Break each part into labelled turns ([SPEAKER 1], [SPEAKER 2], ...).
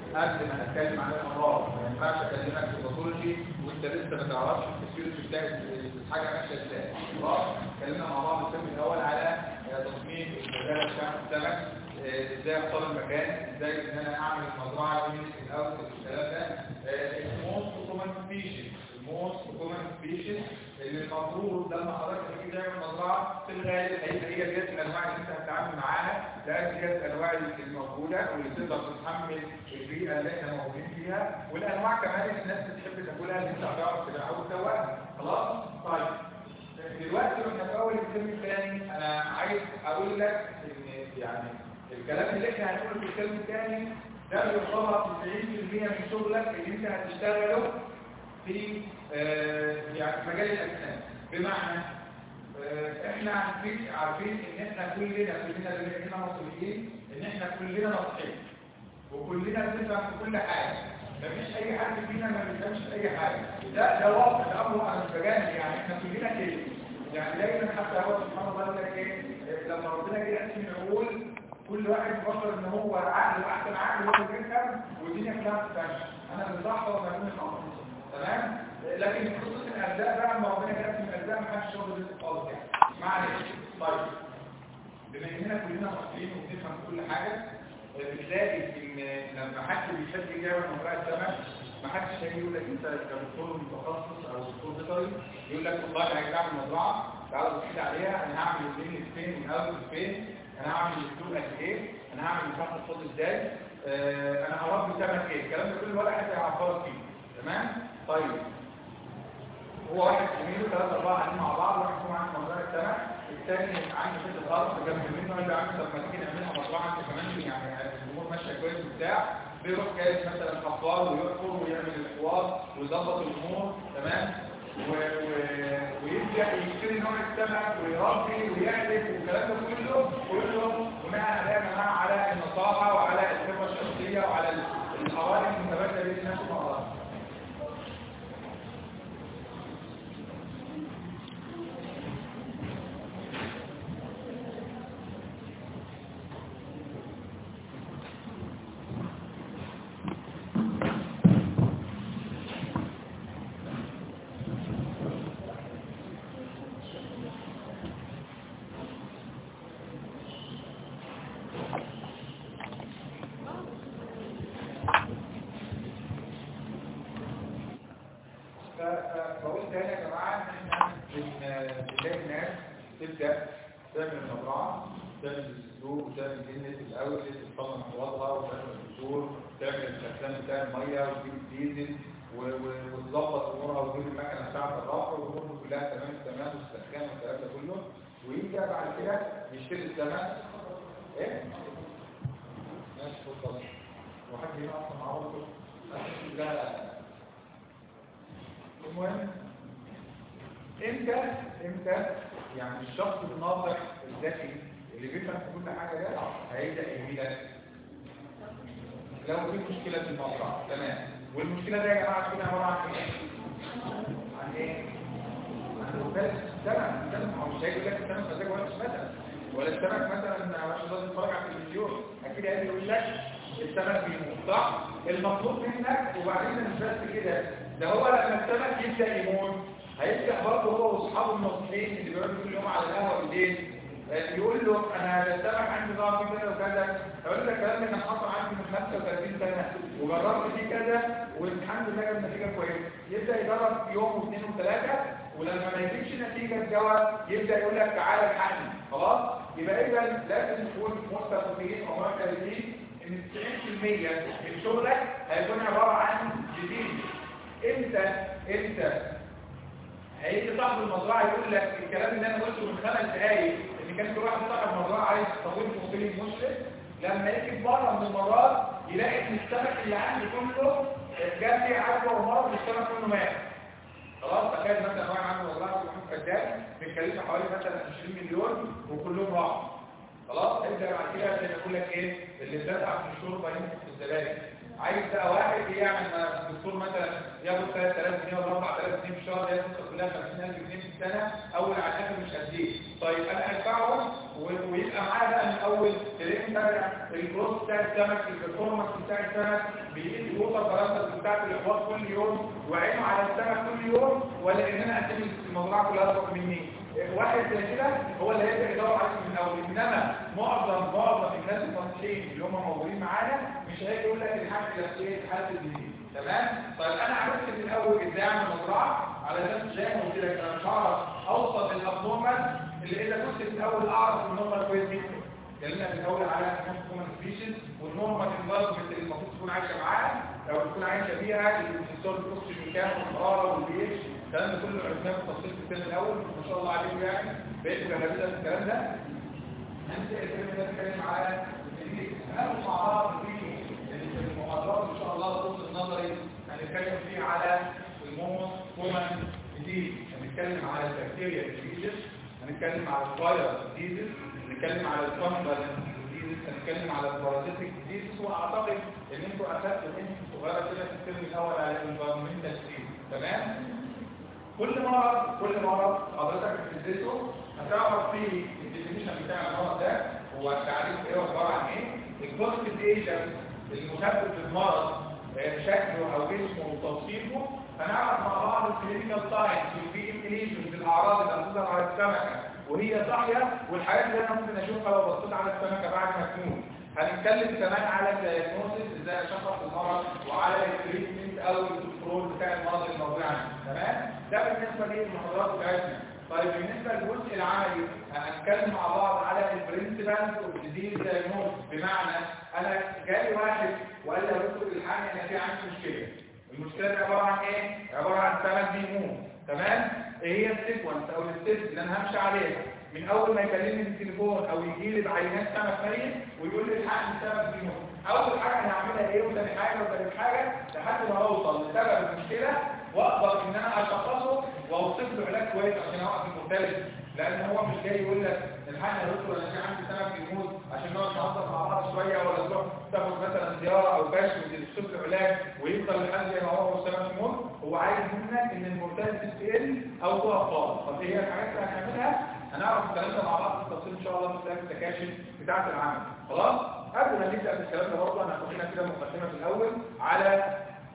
[SPEAKER 1] قبل ما نتكلم عن الامراض ما ينفعش اكلمك في باثولوجي وانت لسه ما تعرفش الفسيولوجي بتاع الحاجه ماشيه ازاي خلاص اتكلمنا مع بعض الترم الاول على تصميم الغزاله بتاع السمك ازاي اختار المكان ازاي ان انا اعمل مزرعه من الاول والكلام ده الموست كومن سبيشيز الموست كومن سبيشيز اللي المفروض لما حضرتك تيجي تعمل مزرعه في الغالب هي هي ديت الانواع اللي انت هتتعامل معاها لان ديت الانواع الموجوده واللي تقدر تتحمل البيئه اللي احنا موجودين فيها والانواع كمان اللي الناس بتحب تاكلها اللي انت هتعرف تبيعها وتسوقها خلاص طيب دلوقتي واحنا في اول الترم الثاني انا عايز اقول لك ان يعني الكلام اللي احنا هنقوله في الترم الثاني ده يعتبر 90% من شغلك اللي انت هتشتغله في آه يعني مجال الاسنان بمعنى آه احنا عارفين عارفين ان احنا كلنا كلنا اللي احنا مصريين ان احنا كلنا نصحين وكلنا بنفهم في كل حاجه مفيش اي حد فينا ما بيفهمش في اي حاجه ده ده واقع ده امر انا مش بجانب يعني احنا كلنا كده يعني دايما حتى هو سبحان الله يقول لك ايه لما ربنا جه يقسم العقول كل واحد بفكر ان هو عقل واحسن عقل هو اللي بيفهم والدنيا كلها بتفهمش انا اللي صح وما يكونش غلط تمام لكن في خصوص الارزاق بقى لما ربنا جه يقسم الارزاق ما حدش شغل رزق خالص يعني معلش طيب بما اننا كلنا مصريين وبنفهم كل حاجه بتلاقي ان لما حد بيحب يجاوب موضوع السمك ما حدش هيجي يقول لك انت كدكتور متخصص او دكتور بيطري يقول لك والله انا هعمل مزرعه تعالى بص عليها انا هعمل الدنيا فين من اول فين انا هعمل السوق قد ايه انا هعمل مساحه الصوت ازاي آه انا هربي سمك ايه الكلام ده كله ولا حد هيعرفك فيه تمام طيب هو واحد زميله ثلاثة أربعة قاعدين مع بعض واحد فيهم عنده مزرعة سمك الثاني عنده حتة أرض جنب منه قال له يا عم طب ما تيجي نعملها مزرعة أنت كمان يعني الأمور ماشية كويس وبتاع بيروح جايب مثلا حفار ويحفر ويعمل الحوار ويظبط الأمور تمام و... و... ويبدأ يشتري نوع السمك ويربي ويعلف والكلام ده كله ويقول له بناء على يا جماعة على النصاحة وعلى الخبرة الشخصية وعلى الحوالي المتبادلة بين الناس ومع بعض فبقول تاني يا جماعة ان احنا بنلاقي الناس تبدأ تعمل مزرعة تعمل السلوك وتعمل جنة الأول تصمم حوضها وتعمل الجسور تعمل السخان بتاع المية وتجيب الديزل وتظبط امورها وتجيب المكنة بتاعت الرفع والامور كلها تمام تمام والسخان والكلام ده كله ويجي بعد كده يشتري السمك ايه؟ ماشي اتفضل وحد هنا اصلا مع بعضه لا المهم امتى امتى يعني الشخص الناصح الذكي اللي بيفهم في كل حاجه ده هيبدا يهيلك لو في مشكله في الموضوع تمام والمشكله ده يا جماعه تكون عباره عن ايه عن ايه عن مختلف السمك السمك هو مش هيقول لك السمك مزاج وحش مثلا ولا السمك مثلا واحد لازم يتفرج على التلفزيون اكيد هيجي يقول لك السمك بيموت صح المطلوب منك وبعدين مش بس كده ده هو لما السمك يبدا يموت هيبدا برضه هو واصحابه الناصحين اللي بيقعدوا كل يوم على القهوه بالليل يقول له انا السمك عندي ضعف في كذا وكذا هيقول لك الكلام ده حصل عندي من 35 سنه وجربت فيه كذا والحمد لله جاب نتيجه كويسه يبدا يجرب يوم واثنين وثلاثه ولما ما يجيبش نتيجه الدواء يبدا يقول لك تعالى الحقني خلاص يبقى اذا لازم تكون متفقين او معترفين ان 90% من شغلك هيكون عباره عن جديد امتى امتى هيجي صاحب المزرعه يقول لك الكلام اللي انا قلته من خمس دقايق ان كان في واحد صاحب مزرعه عايز تطوير فوسيلي مشرف لما يجي في مره من المرات يلاقي ان السمك اللي عنده كله جاب لي عدوى ومرض السمك كله مات خلاص تخيل مثلا واحد عنده مزرعه في كذاب بيتكلفها حوالي مثلا 20 مليون وكلهم راحوا خلاص ابدا بعد كده عشان يقول لك ايه اللي اتدفع في الشرطه يمسك في الزبائن عايز بقى واحد يعمل مع الدكتور مثلا ياخد 3000 جنيه ولا 4000 جنيه في الشهر ده ياخد كلها 50000 جنيه في السنه اول على الاخر مش هديه طيب انا ادفعهم ويبقى معايا بقى من اول تلاقيه متابع الكروس بتاع السمك البرفورمانس بتاع السمك بيقيس الوتر بارامترز بتاعت الاحواض كل يوم وعينه على السمك كل يوم ولا ان انا اعتمد المزرعه كلها اكبر مني واحد زي كده هو اللي هيبدا يدور عليه من الاول انما معظم معظم الناس المصريين اللي هم موجودين معانا مش هيجي يقول لك الحاجه النفسيه حاله الجديد تمام طيب انا عرفت من الاول ازاي اعمل مزرعه على اساس زي ما قلت لك انا مش هعرف اوصل للابنورمال اللي اذا كنت من الاول اعرف النورمال كويس جدا اتكلمنا من الاول على النورمال سبيشيز والنورمال انفايرمنت اللي المفروض تكون عايشه معاها لو تكون عايشه فيها الانسول الاكسجين كام والحراره والبي اتش الكلام ده كله عرفناه بالتفصيل في الترم الاول ما شاء الله عليكم يعني بقيت جنبنا في الكلام ده هنبدا الترم ده نتكلم على هناخد مع بعض في المحاضرات ان شاء الله الجزء النظري هنتكلم فيه على الموموس كومان ديزيز هنتكلم على البكتيريا ديزيز هنتكلم على الفيروس ديزيز هنتكلم على الفانجل ديزيز هنتكلم على البارازيتيك ديزيز واعتقد ان انتوا اخدتوا انتوا صغيره كده في الترم الاول على الانفيرمنتال ديزيز تمام كل مرض كل مرض حضرتك بتدرسه هتعرف فيه الديفينيشن بتاع المرض ده هو تعريف ايه وعباره عن ايه البوزيتيف ايجنت المسبب للمرض شكله او اسمه وتوصيفه هنعرف مع بعض الكلينيكال ساينس والبي ام ليجن بالاعراض اللي هتظهر على السمكه وهي صاحيه والحاجات اللي انا ممكن اشوفها لو بصيت على السمكه بعد ما تموت هنتكلم كمان على الدايجنوستس ازاي اشخص المرض وعلى التريتمنت او الكنترول بتاع المرض الموجود عندي تمام ده بالنسبه للمحاضرات بتاعتنا طيب بالنسبه للجزء العملي هنتكلم مع بعض على البرنسبلز اوف ديزيز دايجنوز بمعنى انا جالي واحد وقال لي يا دكتور الحقني انا في عندي مشكله المشكله دي عباره عن ايه عباره عن سمك بيموت تمام ايه هي السيكونس او الستيب اللي انا همشي عليها من اول ما يكلمني في التليفون او يجي لي بعينات سمك ميت ويقول لي الحقني السمك بيموت اول حاجه انا هعملها ايه وثاني حاجه وثالث حاجه لحد ما اوصل لسبب المشكله واقدر ان انا اشخصه واوصف له علاج كويس عشان اوقف المختلف لان هو مش جاي يقول لك الحقني يا دكتور انا في عندي سمك بيموت عشان نقعد نهزر مع بعض شويه ولا تروح تاخد مثلا زياره او كشف وتوصف له علاج ويفضل لحد زي ما هو والسمك يموت هو عايز منك ان المورتاليتي تقل او تقف خالص طب ايه الحاجات اللي هنعملها هنعرف الكلام ده مع بعض بالتفصيل ان شاء الله في السكاشن بتاعه العمل خلاص قبل ما نبدا في الكلام ده برضه انا هاخد لنا كده مقدمه في الاول على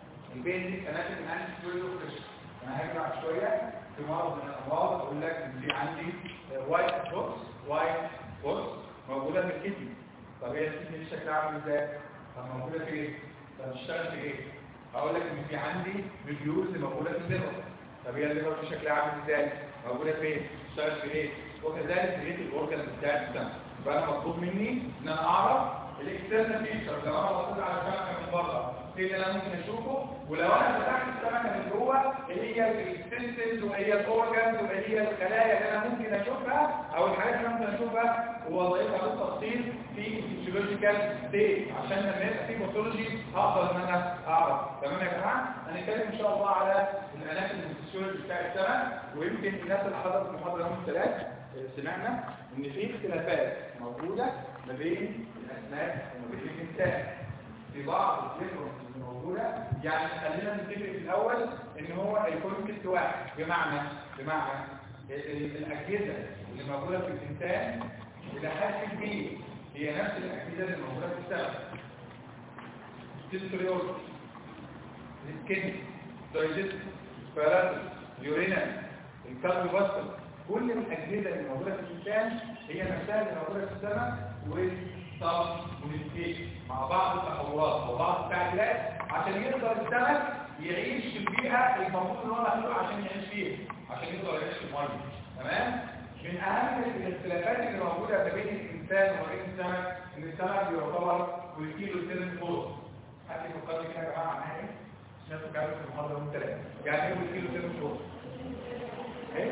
[SPEAKER 1] البيزك اناتومي اند فيزيولوجي انا هاجي بعد شويه في مرض من الامراض اقول لك ان في عندي وايت بوكس وايت بوكس موجوده في الكدني طب هي الكدني دي شكلها عامل ازاي؟ طب موجوده في ايه؟ طب بتشتغل في ايه؟ هقول لك ان في عندي ميديولز موجوده في الليفر طب هي الليفر دي شكلها عامل ازاي؟ موجوده فين؟ بتشتغل في ايه؟ وكذلك بقيه الاورجن بتاع الدم يبقى انا مطلوب مني ان انا اعرف الاكسترنال فيتشر لو انا بصيت على السمكه من بره ايه اللي انا ممكن اشوفه ولو انا فتحت السمكه من جوه ايه هي الاكستنسز وايه الاورجنز وايه هي الخلايا اللي انا ممكن اشوفها او الحاجات اللي انا ممكن اشوفها ووظيفتها بالتفصيل في الفيزيولوجيكال ستيت عشان لما يبقى في باثولوجي اقدر ان انا اعرف تمام يا جماعه هنتكلم ان شاء الله على الاناتومي والفيزيولوجي بتاع السمك ويمكن الناس اللي حضرت المحاضره يوم الثلاث سمعنا ان في اختلافات موجوده ما بين الاسماك وما بين الانسان في بعض الديفرنس الموجوده يعني خلينا نتفق في الاول ان هو الكونسبت واحد بمعنى بمعنى الاجهزه اللي موجوده في الانسان الى حد كبير هي نفس الاجهزه اللي موجوده في السمك تستريورس السكين دايجست سبيراتس يورينال الكاربوفاسكولار كل الأجهزة اللي موجودة في الإنسان هي نفسها اللي موجودة في السماء والصف والسكيش مع بعض التحولات وبعض التعديلات عشان يقدر السمك يعيش في البيئة المفروض ان هو مخلوق عشان يعيش فيها عشان يقدر يعيش في المية تمام؟ من أهم الاختلافات اللي موجودة ما بين الإنسان وما بين السمك إن السمك بيعتبر والكيلو سن فوق حد يفكر كده يا جماعة معناها إيه؟ سمعتوا كلام في المحاضرة من ثلاثة يعني إيه والكيلو سن فوق؟ إيه؟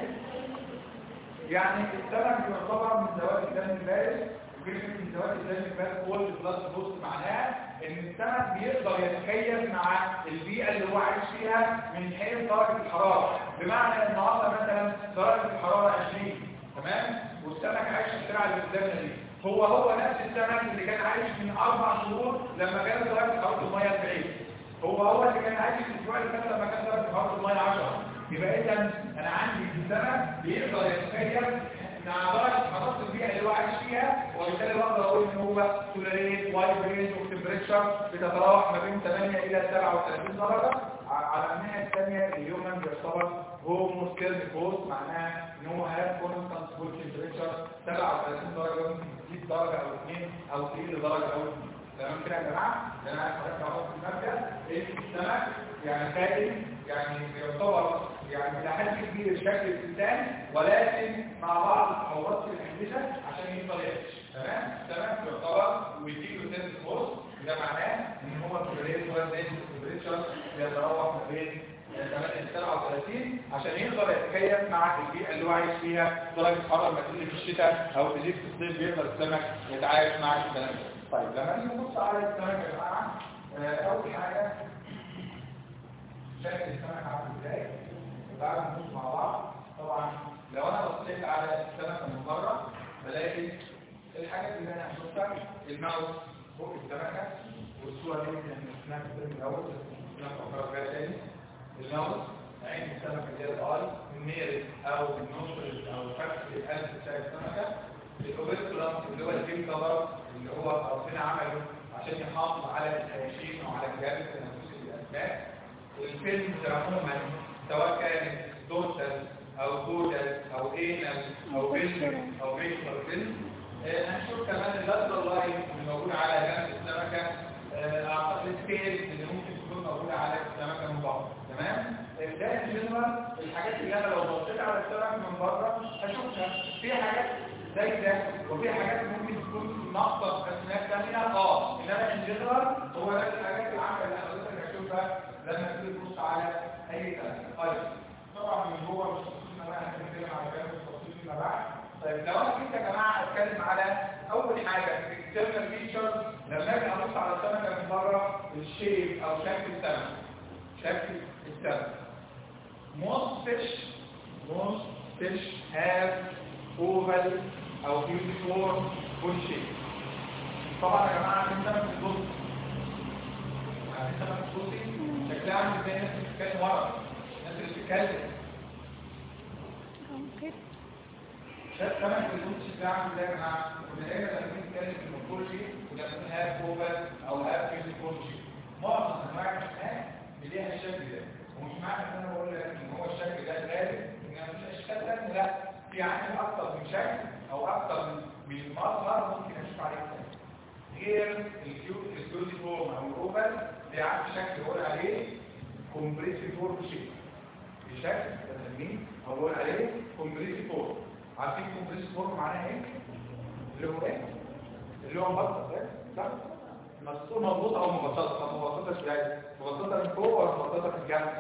[SPEAKER 1] يعني السمك يعتبر من ذوات الدم البارد وكلمة من ذوات الدم البارد هو البلس بوست معناها ان السمك بيقدر يتكيف مع البيئة اللي هو عايش فيها من حيث درجة الحرارة بمعنى النهارده مثلا درجة الحرارة 20 تمام والسمك عايش في السرعة اللي قدامنا دي هو هو نفس السمك اللي كان عايش من اربع شهور لما كانت درجة حرارة المية 40 هو هو اللي كان عايش الاسبوع اللي فات لما كانت درجة حرارة المية 10 يبقى اذا انا عندي السمك بيقدر يتخيل مع درجه حراره البيئه اللي هو عايش فيها وبالتالي بقدر اقول ان هو مكتوبه تولريت وايد رينج اوف تمبريتشر بتتراوح ما بين 8 الى 37 درجه على الناحيه الثانيه اليومن بيعتبر هومو كوست معناها ان هو هاف كونستانت فول تمبريتشر 37 درجه ممكن تزيد درجه او اثنين او تقل درجه او اثنين تمام كده يا جماعه ده انا حضرتك اهو في المبدا ايه السمك يعني خارج يعني يعتبر يعني الى حد كبير شكل الانسان ولكن مع بعض التطورات في الاحدثه عشان يفضل يعيش تمام تمام يعتبر ويديك له سنس فورس ده معناه ان هو التوليريت هو زي التمبريتشر بيتراوح ما بين 37 عشان يقدر يتكيف مع البيئة اللي هو عايش فيها درجة حرارة ما تقل في الشتاء او تزيد في الصيف بيقدر السمك يتعايش مع الكلام ده طيب لما نيجي نبص على السمك يا جماعة اول حاجة شكل السمك عامل ازاي تعالوا نبص مع بعض طبعا لو انا بصيت على السمكة من بره بلاقي الحاجات اللي انا هشوفها الماوس فوق السمكة والصورة دي اللي احنا شفناها في الفيلم الاول بس نفكر فيها تاني الماوس عين السمكة اللي هي الاي النيرس او النوسترز او فتح القلب بتاع السمكة الاوبسترام اللي هو الجيم كفر اللي هو ربنا عمله عشان يحافظ على الحياشين وعلى الجهاز التنفسي للاسماك والفيلم عموما سواء كانت دورسال او كودال او اينال او فيلم او ميكسر فيلم هنشوف كمان اللاترال لاين اللي موجود على جنب السمكه اعتقد السكيل اللي ممكن تكون موجوده على السمكه من بره تمام ده جنرال الحاجات اللي انا لو بصيت على السمك من بره هشوفها في حاجات زي ده وفي حاجات ممكن تكون ناقصه في اسماك ثانيه اه انما ان جنرال هو ده الحاجات العامه اللي حضرتك هتشوفها لما تيجي تبص على اي سمك طيب طبعا من جوه مش تفصيلنا بقى هنتكلم على جانب التفصيل فيما بعد طيب لو انا جيت يا جماعه اتكلم على اول حاجه الاكسترنال فيتشرز لما اجي ابص على السمكه من بره الشيب او شكل السمك شكل السمك most fish most fish have oval او uniform full shape طبعا يا جماعه عشان سمك البص عشان سمك البصي شكلها عامل زي الناس اللي بتتكلم ورا الناس اللي بتتكلم شايف سمك البص شكلها عامل زي يا جماعه كنا دايما لما بنتكلم في المورفولوجي كنا بنقول هاف اوفال او هاف يونيفورم شيب معظم انواع الاسماك ليها الشكل ده ومش معنى ان انا بقول لك ان هو الشكل ده غالب ان انا مش اشكال ثانيه لا في عندي اكتر من شكل او اكتر من مظهر ممكن اشوف عليه ثاني غير الكيوتي فورم او الاوفال دي عندي شكل بقول عليه كومبريسي فورم شيب الشكل بسميه او بقول عليه كومبريسي فورم عارفين كومبريسي فورم معناها ايه؟ اللي هو ايه؟ اللي هو مبسط ايه؟ صح؟ مسطول مضبوط او مبسطه طب مبسطه ازاي مبسطه من فوق ولا مبسطه من الجنب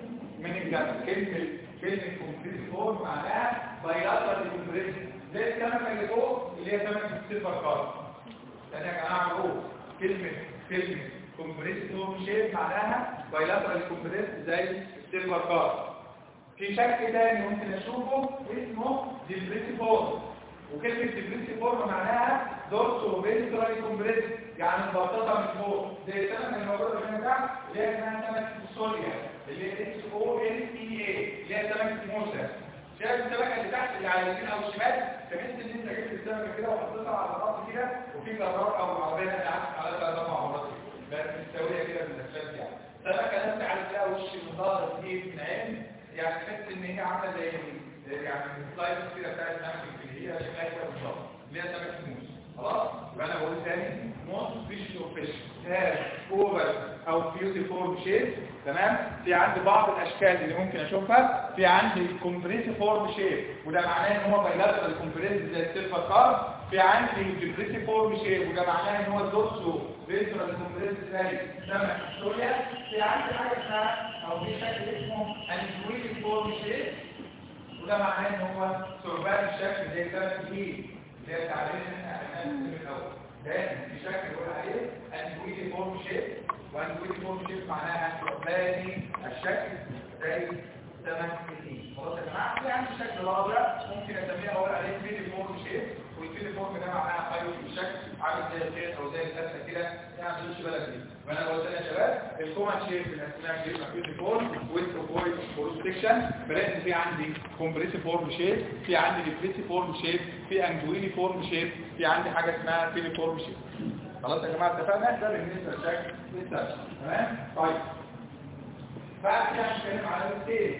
[SPEAKER 1] من الجنب كلمه كلمه كومبليت فور معناها بايلاترال كومبليت زي السمكه اللي فوق اللي هي سمكه السيلفر كارب ثانيه يا جماعه فوق كلمه كلمه كومبليت فور شيب معناها بايلاترال كومبليت زي السيلفر كارب في شكل تاني ممكن اشوفه اسمه ديبريسي فور وكلمة ديبريسي فورم معناها دورسو فينترالي كومبريس يعني مبسطة من فوق زي السمكة الموجودة هنا تحت اللي هي اسمها سمكة السوريا اللي هي اكس او ان تي اي اللي هي سمكة موسى شايف السمكة اللي تحت اللي على اليمين او الشمال تحس ان انت جبت السمكة كده وحطيتها على الرأس كده وفي جرار او عربية قاعدة على ثلاث اربع مرات كده بقت مستوية كده من الاسفلت يعني سمكة نفس على فيها وش من ظهر ايد من عين يعني تحس ان هي عاملة زي يعني السلايد كده بتاعت سمكة هي شكلها كده بالظبط اللي هي سمكه موس خلاص يبقى انا بقول تاني موس فيش او فيش هاز اوفر او بيوتي فورم شيب تمام في عندي بعض الاشكال اللي ممكن اشوفها في عندي كومبريسي فورم شيب وده معناه ان هو بايلاترال كومبريسي زي السيلفر كار في عندي جبريسي فورم شيب وده معناه ان هو الدورسو فينترال كومبريسي زي سمك سوريا في عندي حاجه اسمها او في شكل اسمه انجويلي فورم شيب وده معناه ان هو ثعبان الشكل زي سمك الايد اللي هي التعبير اللي احنا عملناه في الاول ده في شكل بيقول عليه انجويلي فورم شيب وانجويلي فورم شيب معناها ثعباني الشكل زي سمك الايد خلاص يا جماعه في عندي شكل رابع ممكن اسميه اقول عليه فيدي فورم شيب والفيدي فورم ده معناها خيط الشكل عامل زي الخيط او زي الفتله كده يعني ما تشوفش بالك بيه وانا قلت لها يا شباب الكومن شيب في الاسماء بيبقى فيدي فورم والتروبويد كروس سكشن بلاقي ان في عندي كومبريسي فورم شيب في عندي ديبريسي فورم شيب في انجويني فورم شيب في عندي حاجه اسمها فيلي فورم شيب خلاص يا جماعه اتفقنا ده بالنسبه لشكل السمك تمام طيب بعد كده هنتكلم على السكيل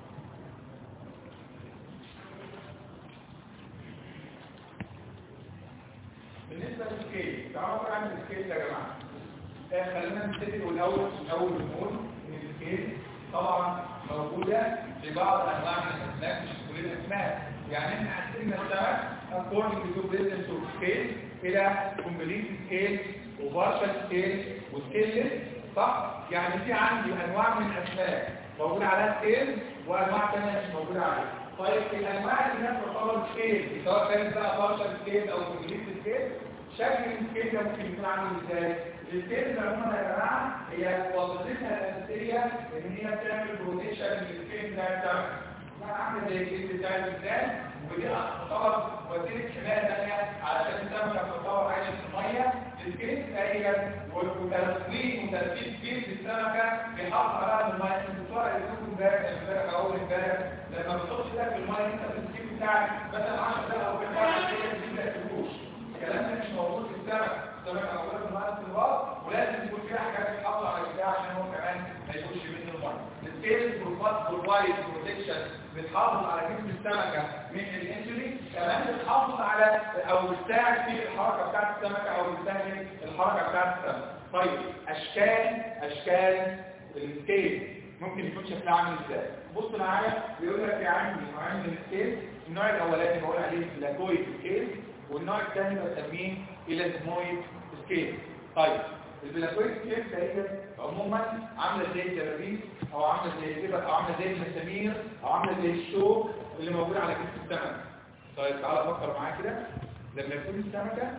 [SPEAKER 1] بالنسبه للسكيل تعالوا نقرا عن السكيل يا جماعه آه، خلينا نبتدي الاول الاول نقول ان السكيل طبعا موجوده في بعض انواع من الاسماك مش كل الاسماك يعني احنا قسمنا السمك according to presence of scale الى complete scale وبارشل scale وسكيلس صح يعني في عندي انواع من الاسماك موجود عليها سكيل وانواع ثانيه مش موجوده عليها طيب الانواع اللي هي تعتبر سكيل سواء كانت بقى بارشل سكيل او كومبليت سكيل شكل السكيل ده ممكن يكون عامل ازاي السكيل عموما يا جماعه هي وظيفتها الاساسيه ان هي بتعمل بروتيشن للسكيل ده بتاعها عامله زي الجلد بتاع الانسان ودي تعتبر وسيله حمايه ثانيه علشان السمكه تعتبر عايشه في الميه السكيل هي وترسيم وترتيب كبير في السمكه بيحافظ عليها من الميه الدكتور اللي كنت امبارح امبارح او اول امبارح لما بتخش ده في الميه انت في السكيل بتاعك مثلا 10 دقائق او 15 دقائق تبدا تفوش الكلام ده مش موجود في السمك السمكه موجوده في الميه استمرار ولازم يكون فيها حاجات بتحافظ على البتاع عشان هو كمان ما يخش منه الميه السكيل بروفايد بروتكشن بتحافظ على جسم السمكة من الانجري كمان بتحافظ على او بتساعد في الحركة بتاعت السمكة او بتسهل الحركة بتاعت السمكة طيب اشكال اشكال السكيل ممكن يكون شكلها عامل ازاي بص معايا بيقول لك في عندي نوعين من السكيل النوع الاولاني بقول عليه لاكويد سكيل والنوع الثاني بسميه الازمويد سكيل طيب البلاكويد سكيل هي عموما عامله زي الدبابيس او عامله زي الزبق او عامله زي المسامير او عامله زي الشوك اللي موجود على جسم السمكه طيب تعالى فكر معايا كده لما يكون السمكه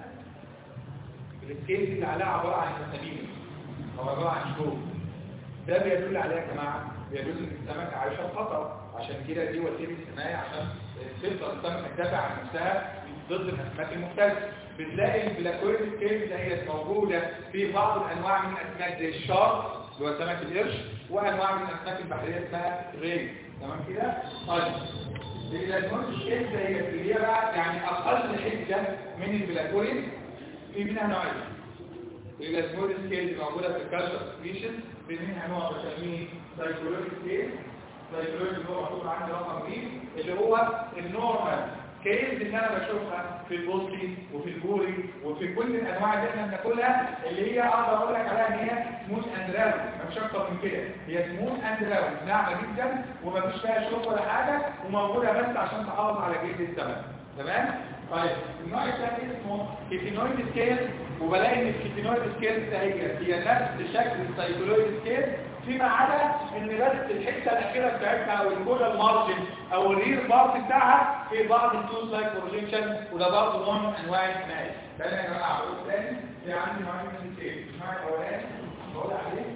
[SPEAKER 1] السكيل دي اللي عليها عباره عن مسامير او عباره عن شوك ده بيدل عليه يا جماعه بيدل ان السمكه عايشه في خطر عشان كده دي وسيله حمايه عشان تقدر السمكه تدافع عن نفسها ضد الاسماك المختلفه بتلاقي البلاكويد سكيل هي موجوده في بعض الانواع من الاسماك زي الشارك اللي هو سمك القرش وانواع من الاسماك البحريه اسمها ريل تمام كده طيب البلاكويد سكيل هي اللي هي بقى يعني اقل حده من البلاكويد في منها نوعين البلاكويد سكيل موجوده في الكالتشر سبيشيز في منها نوع بسميه سايكولوجي سكيل سايكولوجي اللي هو مكتوب عندي رقم بي اللي هو النورمال كيس اللي انا بشوفها في البوستي وفي البوري وفي كل الانواع اللي احنا بناكلها اللي هي اقدر اقول لك عليها ان هي سموث اند راوند مش اكتر من كده هي سموث اند راوند ناعمه جدا ومفيش فيها شوك ولا حاجه وموجوده بس عشان تحافظ على جلد السمك تمام طيب النوع الثاني اسمه كيتينويد سكيل وبلاقي ان الكيتينويد سكيل ده هي هي نفس شكل السايكولويد سكيل فيما عدا ان بس الحته الاخيره بتاعتها او الكولا المارجن او الرير بارت بتاعها في بعض التوز لايك بروجيكشن وده برضه نوع من انواع الحمايه ده انا يا جماعه بقول تاني في عندي نوعين من السكيل النوع الاولاني بقول عليه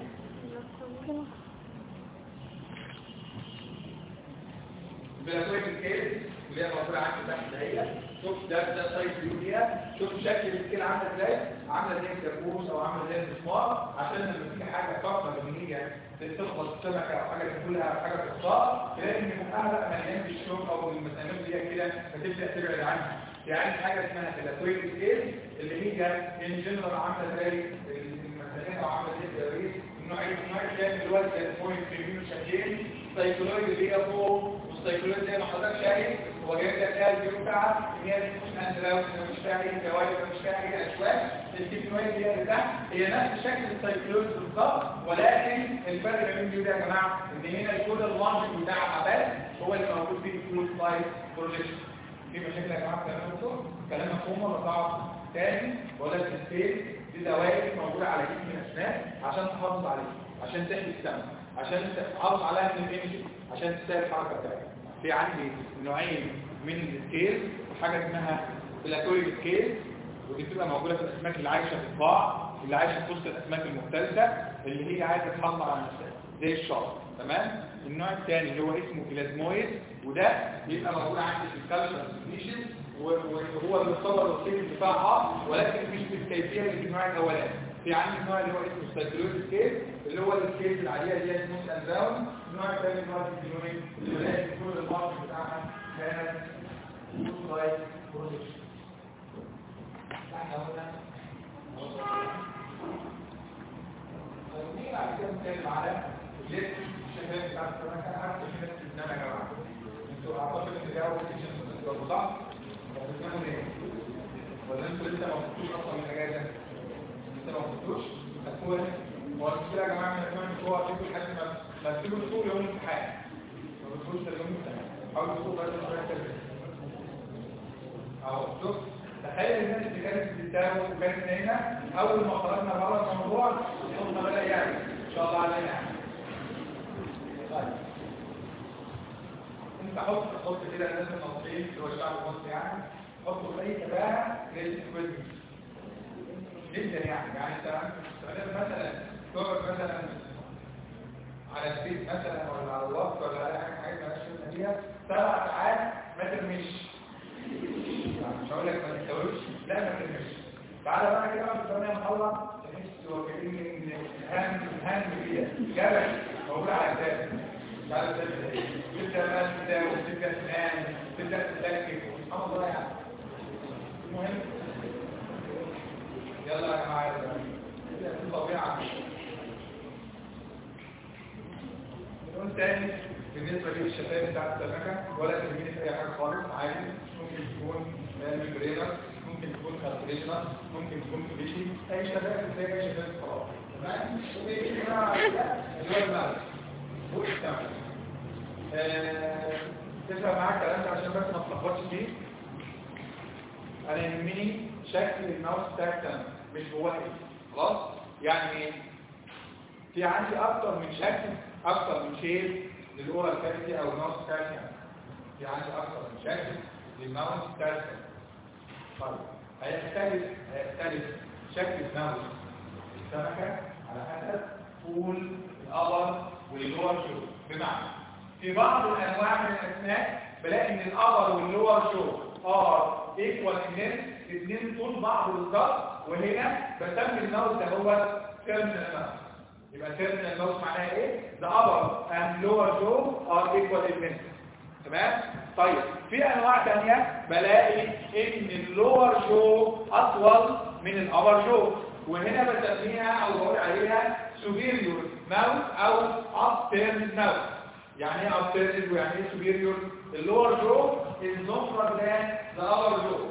[SPEAKER 1] بلاكويت سكيل اللي هي موجوده عندي تحت دهيت شوف ده ده سايز فيو ليها شوف شكل السكيل عامله ازاي عامله زي الكابوس او عامله زي المسمار عشان لما تيجي حاجه تفكر لما هي تخبط السمكه او حاجه تاكلها او حاجه تخطاها تلاقي ان فوقها لا مليان بالشوك او المسامير اللي هي كده فتبدا تبعد عنها يعني حاجه اسمها بلاكويت سكيل اللي هي ان جنرال عامله زي المسامير او عامله زي الدواريس النوع النوع الثاني اللي هو البوينت ريفيو شكلين سايكولوجي اللي هي فوق والسايكولوجي زي ما حضرتك شايف هو جايب لك فيها الفيو بتاعها ان هي مش اندراوس مش فيها اي جوائز مش فيها اي اشواك التكنولوجيا اللي هي اللي تحت هي نفس شكل السايكولوجي بالظبط ولكن الفرق بين دي وده يا جماعه ان هنا الكود اللانج بتاعها بس هو اللي موجود فيه الفلوس سايز بروجيكشن في مشاكل يا جماعه كلام دكتور كلام مفهوم ولا صعب تاني ولا السبيس دي دوائر موجوده على جسم الاسنان عشان تحافظ عليه عشان تحمي السمك عشان تحافظ عليها من الانجل عشان تسهل الحركه بتاعتها في عندي نوعين من السكيل وحاجه اسمها بلاكويد سكيل ودي بتبقى موجوده في الاسماك اللي عايشه في القاع اللي عايشه في وسط الاسماك المختلفه اللي هي عايزه تحافظ على نفسها زي الشعر تمام النوع الثاني اللي هو اسمه بلازمويد وده بيبقى موجود عندي في الكالتشر سبيشيز وهو بيعتبر الوسيله بتاعها ولكن مش بالكيفيه اللي في النوع الاولاني في عندي النوع اللي هو اسمه السايكلويد سكيل اللي هو السكيل العاديه اللي هي سموث اند راوند النوع الثاني اللي هو السكيلويد اللي لازم كل المارك بتاعها كانت سموث لايك بروجيكشن احنا هنا نيجي بعد كده نتكلم على الليست الشباب بتاع السمكه انا عارف في ناس بتنام يا جماعه انتوا اعتقد ان ده اول سيشن بتتجاوبوا صح؟ طب بتناموا ليه؟ ولا انتوا لسه ما فضتوش اصلا من الاجازه؟ لسه ما فضتوش؟ هتكون هو المشكله يا جماعه من الاسماء مش هو هتيجوا لحد ما ما تسيبوا السوق يوم الامتحان ما تدخلوش يوم الامتحان حاولوا تسوقوا بس شويه كده اهو شوف تخيل الناس اللي كانت بتتاوب وكانت نايمه اول ما خرجنا بره الموضوع صوتنا بدا يعلى ان شاء الله علينا يعني طيب انت حط حط كده الناس المصريين اللي هو الشعب المصري يعني حطوا في اي تباهه ليست كويز جدا يعني يعني انت استخدام مثلا تقعد مثلا على البيت مثلا ولا على الوقت ولا على حاجه حاجات مالهاش لازمه فيها سبع ساعات ما ترميش مش هقول لك ما تستوعبش لا ما ترميش تعالى بقى كده بقى بتسميها محاضره تحس وكأن الهام الهام كده جبل موجود على الاساس مش عارف تعمل ايه تبدا بقى تداوي تبدا تنام تبدا تتلكك سبحان الله يعني المهم يلا يا جماعه تبدا في طبيعه نقول تاني بالنسبة للشفايف بتاعت السمكة ولا تهمني في أي حاجة خالص عادي ممكن تكون ميمبرينر ممكن تكون كارتريجنر ممكن تكون كبيشي أي شفايف زي أي شفايف خلاص تمام؟ وبيجي هنا اللي هو المال هو السمك تفهم معاك الكلام ده عشان بس ما تلخبطش فيه أنا يهمني شكل الماوس بتاع السمك مش جواه ايه خلاص؟ يعني في عندي أكتر من شكل أكتر من شيء للأورال كافيتي أو الماوس كافيتي في عندي أكتر من شكل للماوس كافيتي طيب هيختلف هيختلف شكل الماوس السمكة على حسب طول الأبر واللور شو بمعنى في بعض الأنواع من الأسماك بلاقي إن الأبر واللور شو ار ايكوال ان الاثنين طول بعض بالظبط وهنا بسمي الماوس ده هو تيرمينال ماوس يبقى terminal mouse معناها ايه the upper and lower jaw are equal in length تمام طيب في انواع تانية بلاقي ان اللور جو اطول من الابر جو وهنا بسميها او بقول عليها superior mouse او upturned mouse يعني ايه upturned ويعني ايه superior اللور جو is longer than the upper jaw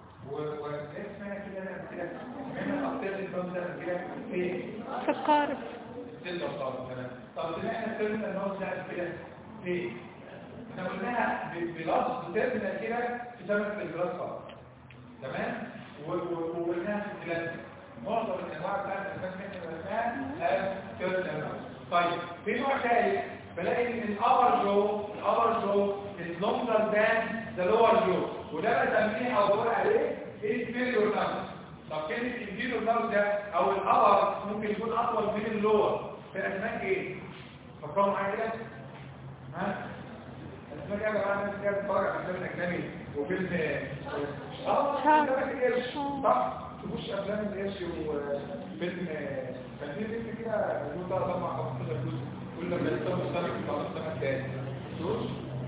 [SPEAKER 1] واسمها كده كده هنا upturned mouse ده كده ايه
[SPEAKER 2] في القارب
[SPEAKER 1] ستة وصار تمام طب سمعنا الترمينال الموز ده كده ليه؟ احنا قلناها بلفظ ترمينال كده في سمكة الجلاس فقط تمام؟ وقلناها في الجلاس معظم الانواع بتاعت الاسماك اللي احنا قلناها ترمينال موز طيب في نوع ثالث بلاقي ان الابر جو الابر جو is longer than the lower jaw وده بسميه او بقول عليه inferior mouse طب كلمة inferior mouse ده او الابر ممكن يكون اطول من اللور في اسماك ايه فكروا معايا كده ها اسماك يا جماعه الناس كده بتتفرج على فيلم اجنبي وفيلم اه سمك القرش صح تخش افلام القرش وفيلم كان في فيلم كده بيقول ده طبعا 15 جزء كل لما يستوي السمك يطلع سمك تاني شوف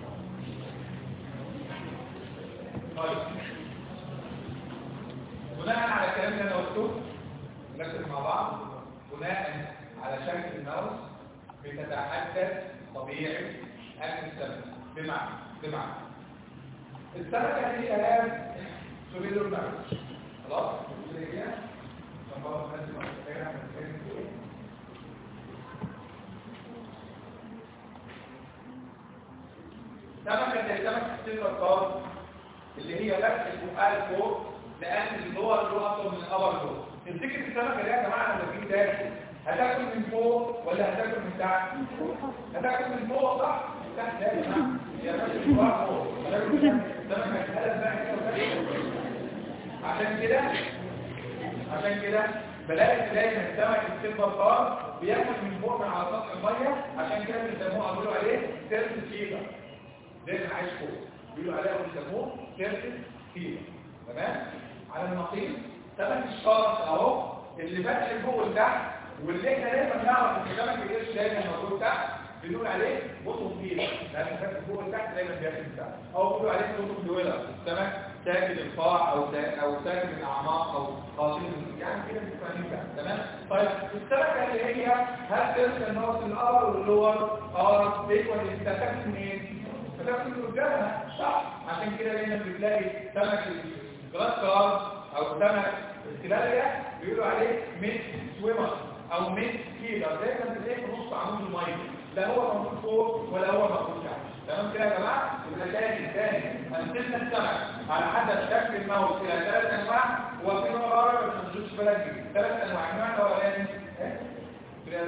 [SPEAKER 1] طيب بناء على الكلام اللي انا قلته نركز مع بعض بناء على شكل الماوس بتتحدد طبيعة أكل السمك بمعنى بمعنى السمكة دي كلام سبيل الماوس خلاص؟ سمكة زي سمكة السلة الطار اللي هي بس الفقال فوق لأن اللور له أطول من الأبر له تفتكر السمكة دي يا جماعة لما تيجي تاكل هتاكل من فوق ولا هتاكل من تحت هتاكل من فوق صح من تحت لا يا جماعه يا باشا من فوق هتاكل من تحت السمكه هتقلب بقى كده عشان كده عشان كده بلاقي ان دايما السمك السيلفر بار بياكل من فوق من على سطح الميه عشان كده بيسموه بيقولوا عليه سيرفس فيبر دايما عايش فوق بيقولوا عليه بيسموه سيرفس فيبر تمام على النقيض سمك الشارع اهو اللي بقى فوق لتحت واللي احنا دايما نعرف ان سمك القرش دايما موجود تحت بنقول عليه بطن فيه لان السمك فوق لتحت دايما بياكل تحت او بيقولوا عليه بطن دويلر السمك ساكن القاع او سا- او ساكن الاعماق او قاصر يعني كده بتفهمين بقى تمام طيب السمكه اللي هي هل ترسل النقط الابر واللور ار ايكوال انت تاخد منين؟ بتاخد من قدامها صح عشان كده دايما بتلاقي سمك الجلاس كار او سمك الكلاريا بيقولوا عليه ميد سويمر او ميد كيلر دايما بتلاقيه في نص عمود الميه لا هو موجود فوق ولا هو موجود تحت تمام كده يا جماعه يبقى تاني تاني امثله السمك على حسب شكل الموت الى ثلاث انواع وفي نوع رابع بس ما تشوفش بالك بيه ثلاث انواع النوع الاولاني ايه؟ كده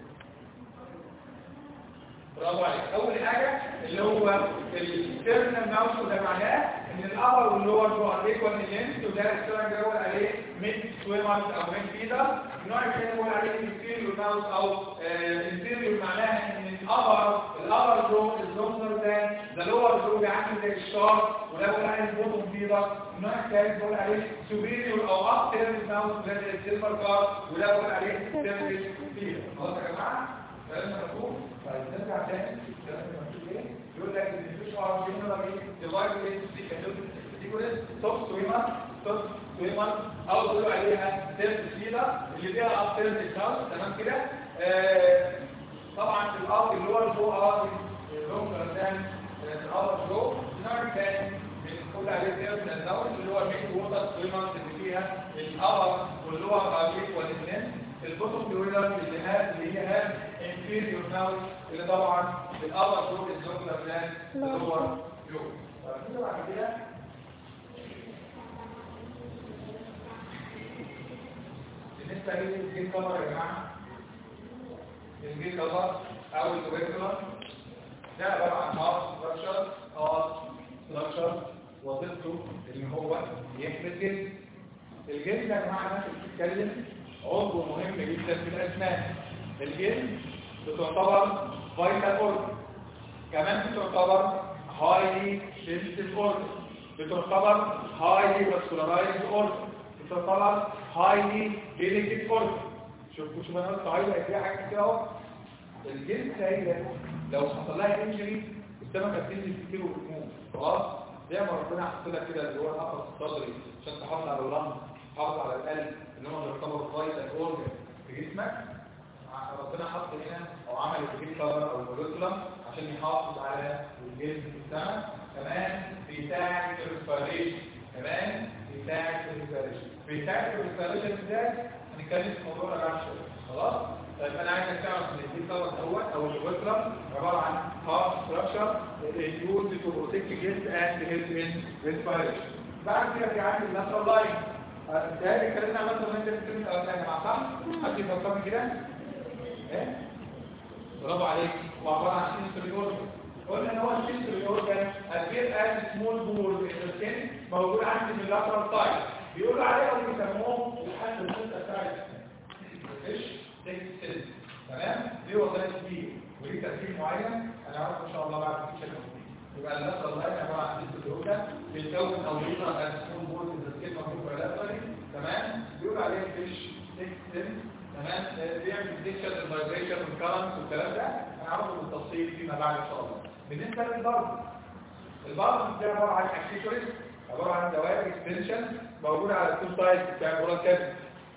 [SPEAKER 1] برافو عليك اول حاجه اللي هو التيرمينال ماوس وده معناه ان الابر واللور بتوع ايكوال لينس وده السيرنج اللي هو عليه ميد سويمرز او ميد فيدر النوع الثاني اللي هو عليه انفيريور ماوس او انفيريور معناها ان الابر الابر جو اللونجر ذان ذا لور جو بيعمل زي الشار وده بيقول عليه البوتوم فيدر النوع الثالث بيقول عليه سوبيريور او اب تيرمينال ماوس زي السيلفر كار وده بيقول عليه تيرمينال فيدر خلاص يا جماعه كلام مفهوم طيب نرجع تاني كلام مكتوب ايه يقول لك ان الفيش ار جنرالي ديفايد انتو كاتيجوريز توب سويمر توب سويمر او بيقولوا عليها سيرف سيدا اللي فيها اب سيرف كلاس تمام كده آه، طبعا في الارض اللي هو الفوق ارض لونجر ذان الارض جو النوع الثاني بنقول عليه سيرف نزاوي اللي هو الميك ووتر سويمر اللي فيها الابر واللور ارضيك والاثنين البوتوم بيقول اللي هاد اللي هي هاد انفيريور ناوس اللي طبعا الابر جروب الزوجلر بلان اللي هو جروب طيب بعد كده بالنسبه للجين كفر يا جماعه الجين كفر او الكوبيكولار ده عباره عن هارت ستراكشر هارت ستراكشر وظيفته ان هو يحمل جلد الجلد يا جماعه الناس اللي بتتكلم عضو مهم جدا في الاسنان الجلد بتعتبر فايتال اورجن كمان بتعتبر هايلي سنسيتيف اورجن بتعتبر هايلي فاسكولارايزد اورجن بتعتبر هايلي ديليكيت اورجن شوفوا شوفوا انا قلت هايلي هتلاقي حاجه كده اهو الجلد هي لو حصل لها انجري السمكه بتنزل كتير وبتموت خلاص زي ما ربنا حط لك كده اللي هو القفص الصدري عشان تحافظ على اللنج تحافظ على القلب اللي هو بيعتبر فايتال اورجن في جسمك ربنا حط هنا او عمل الجلد كفر او البروتولم عشان يحافظ على الجلد في السمك كمان بيساعد في الريسبيريشن كمان بيساعد في الريسبيريشن بيساعد في الريسبيريشن ازاي هنتكلم في موضوع الرمش خلاص طيب انا عايزك تعرف ان الجلد كفر دوت او البروتولم عباره عن هارت ستراكشر يوز تو بروتكت جلد اند هيلث ان ريسبيريشن بعد كده في عندي اللاترال لاين ده اللي اتكلمنا عن مثلا انت بتتكلم الاول يا جماعه صح؟ حد يفكرني كده؟ ايه؟ برافو عليك وعباره عن سنسوري اورجن قلنا ان هو السنسوري اورجن appear as small ball in the skin موجود عندي في اللاترال سايد بيقولوا عليه او بيسموه الحد الخطه سايد فيش تكست سيل تمام دي وظائف دي وليه تركيب معين انا عارف ان شاء الله بعد كده يبقى اللاترال لاين عباره عن سنسوري اورجن بيتكون او يظهر as small ball in the skin موجود في اللاترال تمام بيقولوا عليه فيش تكست سيل تمام بيعمل ديكشن الفايبريشن والكرنت والكلام ده هنعرفه بالتفصيل فيما بعد ان شاء الله بالنسبه للبرد البرد ده عباره عن اكسسوارز عباره عن دوائر اكستنشن موجوده على التو سايد بتاع البراد كابل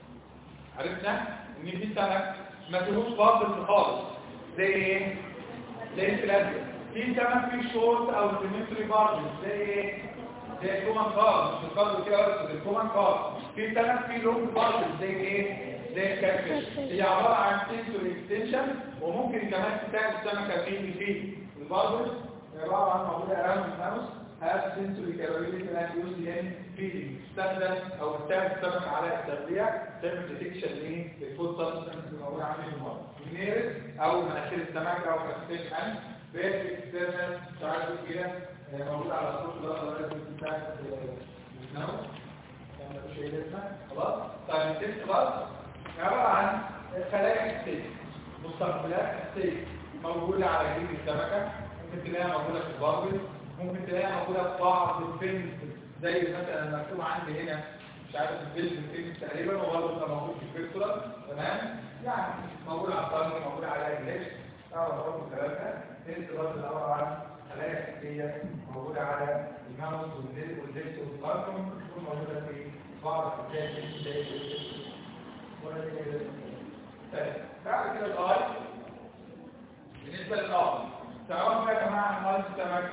[SPEAKER 1] عرفنا ان في سمك ما فيهوش برد خالص زي ايه زي الفلابيا في سمك فيه شورت او سيمتري برد زي ايه زي الكومان كار مش الكار كده بس الكومان كار في سمك فيه لونج برد زي ايه زي الكاتفيش هي عبارة عن سنسور اكستنشن وممكن كمان تساعد السمكة في في الباربس عبارة عن موجودة around الماوس has sensory capability and used in feeding تستخدم او تساعد السمك على التغذية تعمل ديتكشن للفود سبستنس اللي موجودة عندي في المرض النيرس او مناخير السمك او كاتفيش ان بيت اكسترنال ساعات كده موجود على الصوت ده لازم تساعد النوم مش ايه اسمها خلاص طيب التست خلاص عبارة عن خلايا أساسية مستقبلات أساسية موجودة على جلد السمكة ممكن تلاقيها موجودة في الباربل ممكن تلاقيها موجودة في بعض الفيلم زي مثلا مكتوب عندي هنا مش عارف الفيلم الفيلم تقريبا وبرضه بيبقى موجود في الفيكتورا تمام يعني موجود على الطريق موجود على الجلاش تعرف برضه الكلام ده تنس برضه عبارة عن خلايا هي موجوده على الماوس والليفت والبارتون تكون موجوده في بعض الكتاب طيب بعد كده الاي بالنسبه للاي تعرفوا يا جماعه المايل السمك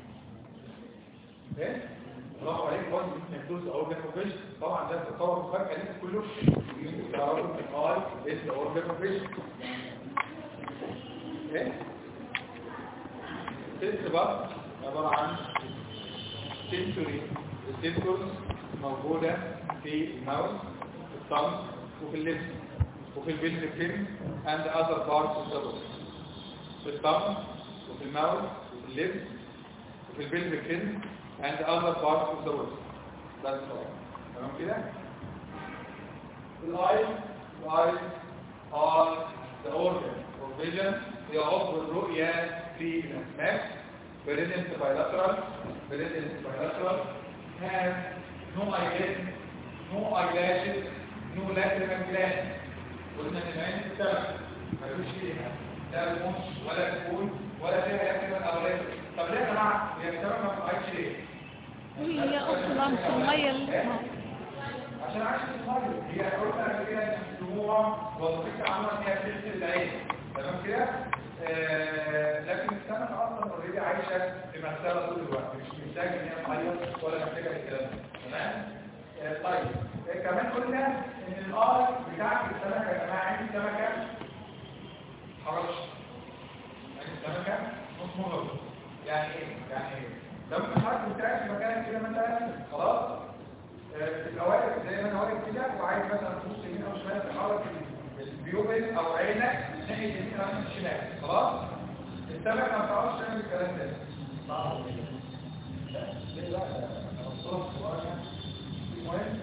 [SPEAKER 1] ايه برافو عليك برضه مدوس اورجان اوفيشن طبعا ده تطور مفاجاه ليكم كلكم تعرفوا الاي اسم اورجان اوفيشن ايه السنس بقى عباره عن سنسوري السنسورز موجوده في الماوس في الثumb وفي الليمف وفي البيلد فين and other parts of the body في الثumb وفي الماوس وفي الليمف وفي البيلد فين and other parts of the body that's all تمام كده الاي الاي are the organ of vision يعض الرؤية في الأسماك present bilateral present bilateral has no eyelids no eyelashes no lacrimal gland قلنا ان العين السبب ملوش فيها لا رموش ولا كفول ولا فيها lacrimal او lacrimal طب ليه يا جماعه هي السبب ما بتعيش ليه؟
[SPEAKER 2] هي اصلا في الميه اللي
[SPEAKER 1] عشان عايشه في الميه هي قلنا قبل كده ان الدموع وظيفتها عامه ان هي بتغسل العين تمام كده؟ آه، لكن السمك اصلا اوريدي عايشه في مسألة طول الوقت مش محتاجه ان هي تعيط ولا محتاجه الكلام ده تمام آه، طيب آه، كمان قلنا ان الار بتاعت السمكه يا جماعه عندي سمكه حرش يعني السمكه نص مغلق يعني ايه يعني ايه لو انت الحركه بتاعك في مكان كده مثلا خلاص آه، في الاوائل زي ما انا واقف كده وعايز مثلا تبص يمين او شمال تحرك البيوبل او عينك ناحيه اليمين او ناحيه الشمال خلاص السمك ما بتعرفش تعمل الكلام ده صعب لا ليه لا انا الصوره صغيره المهم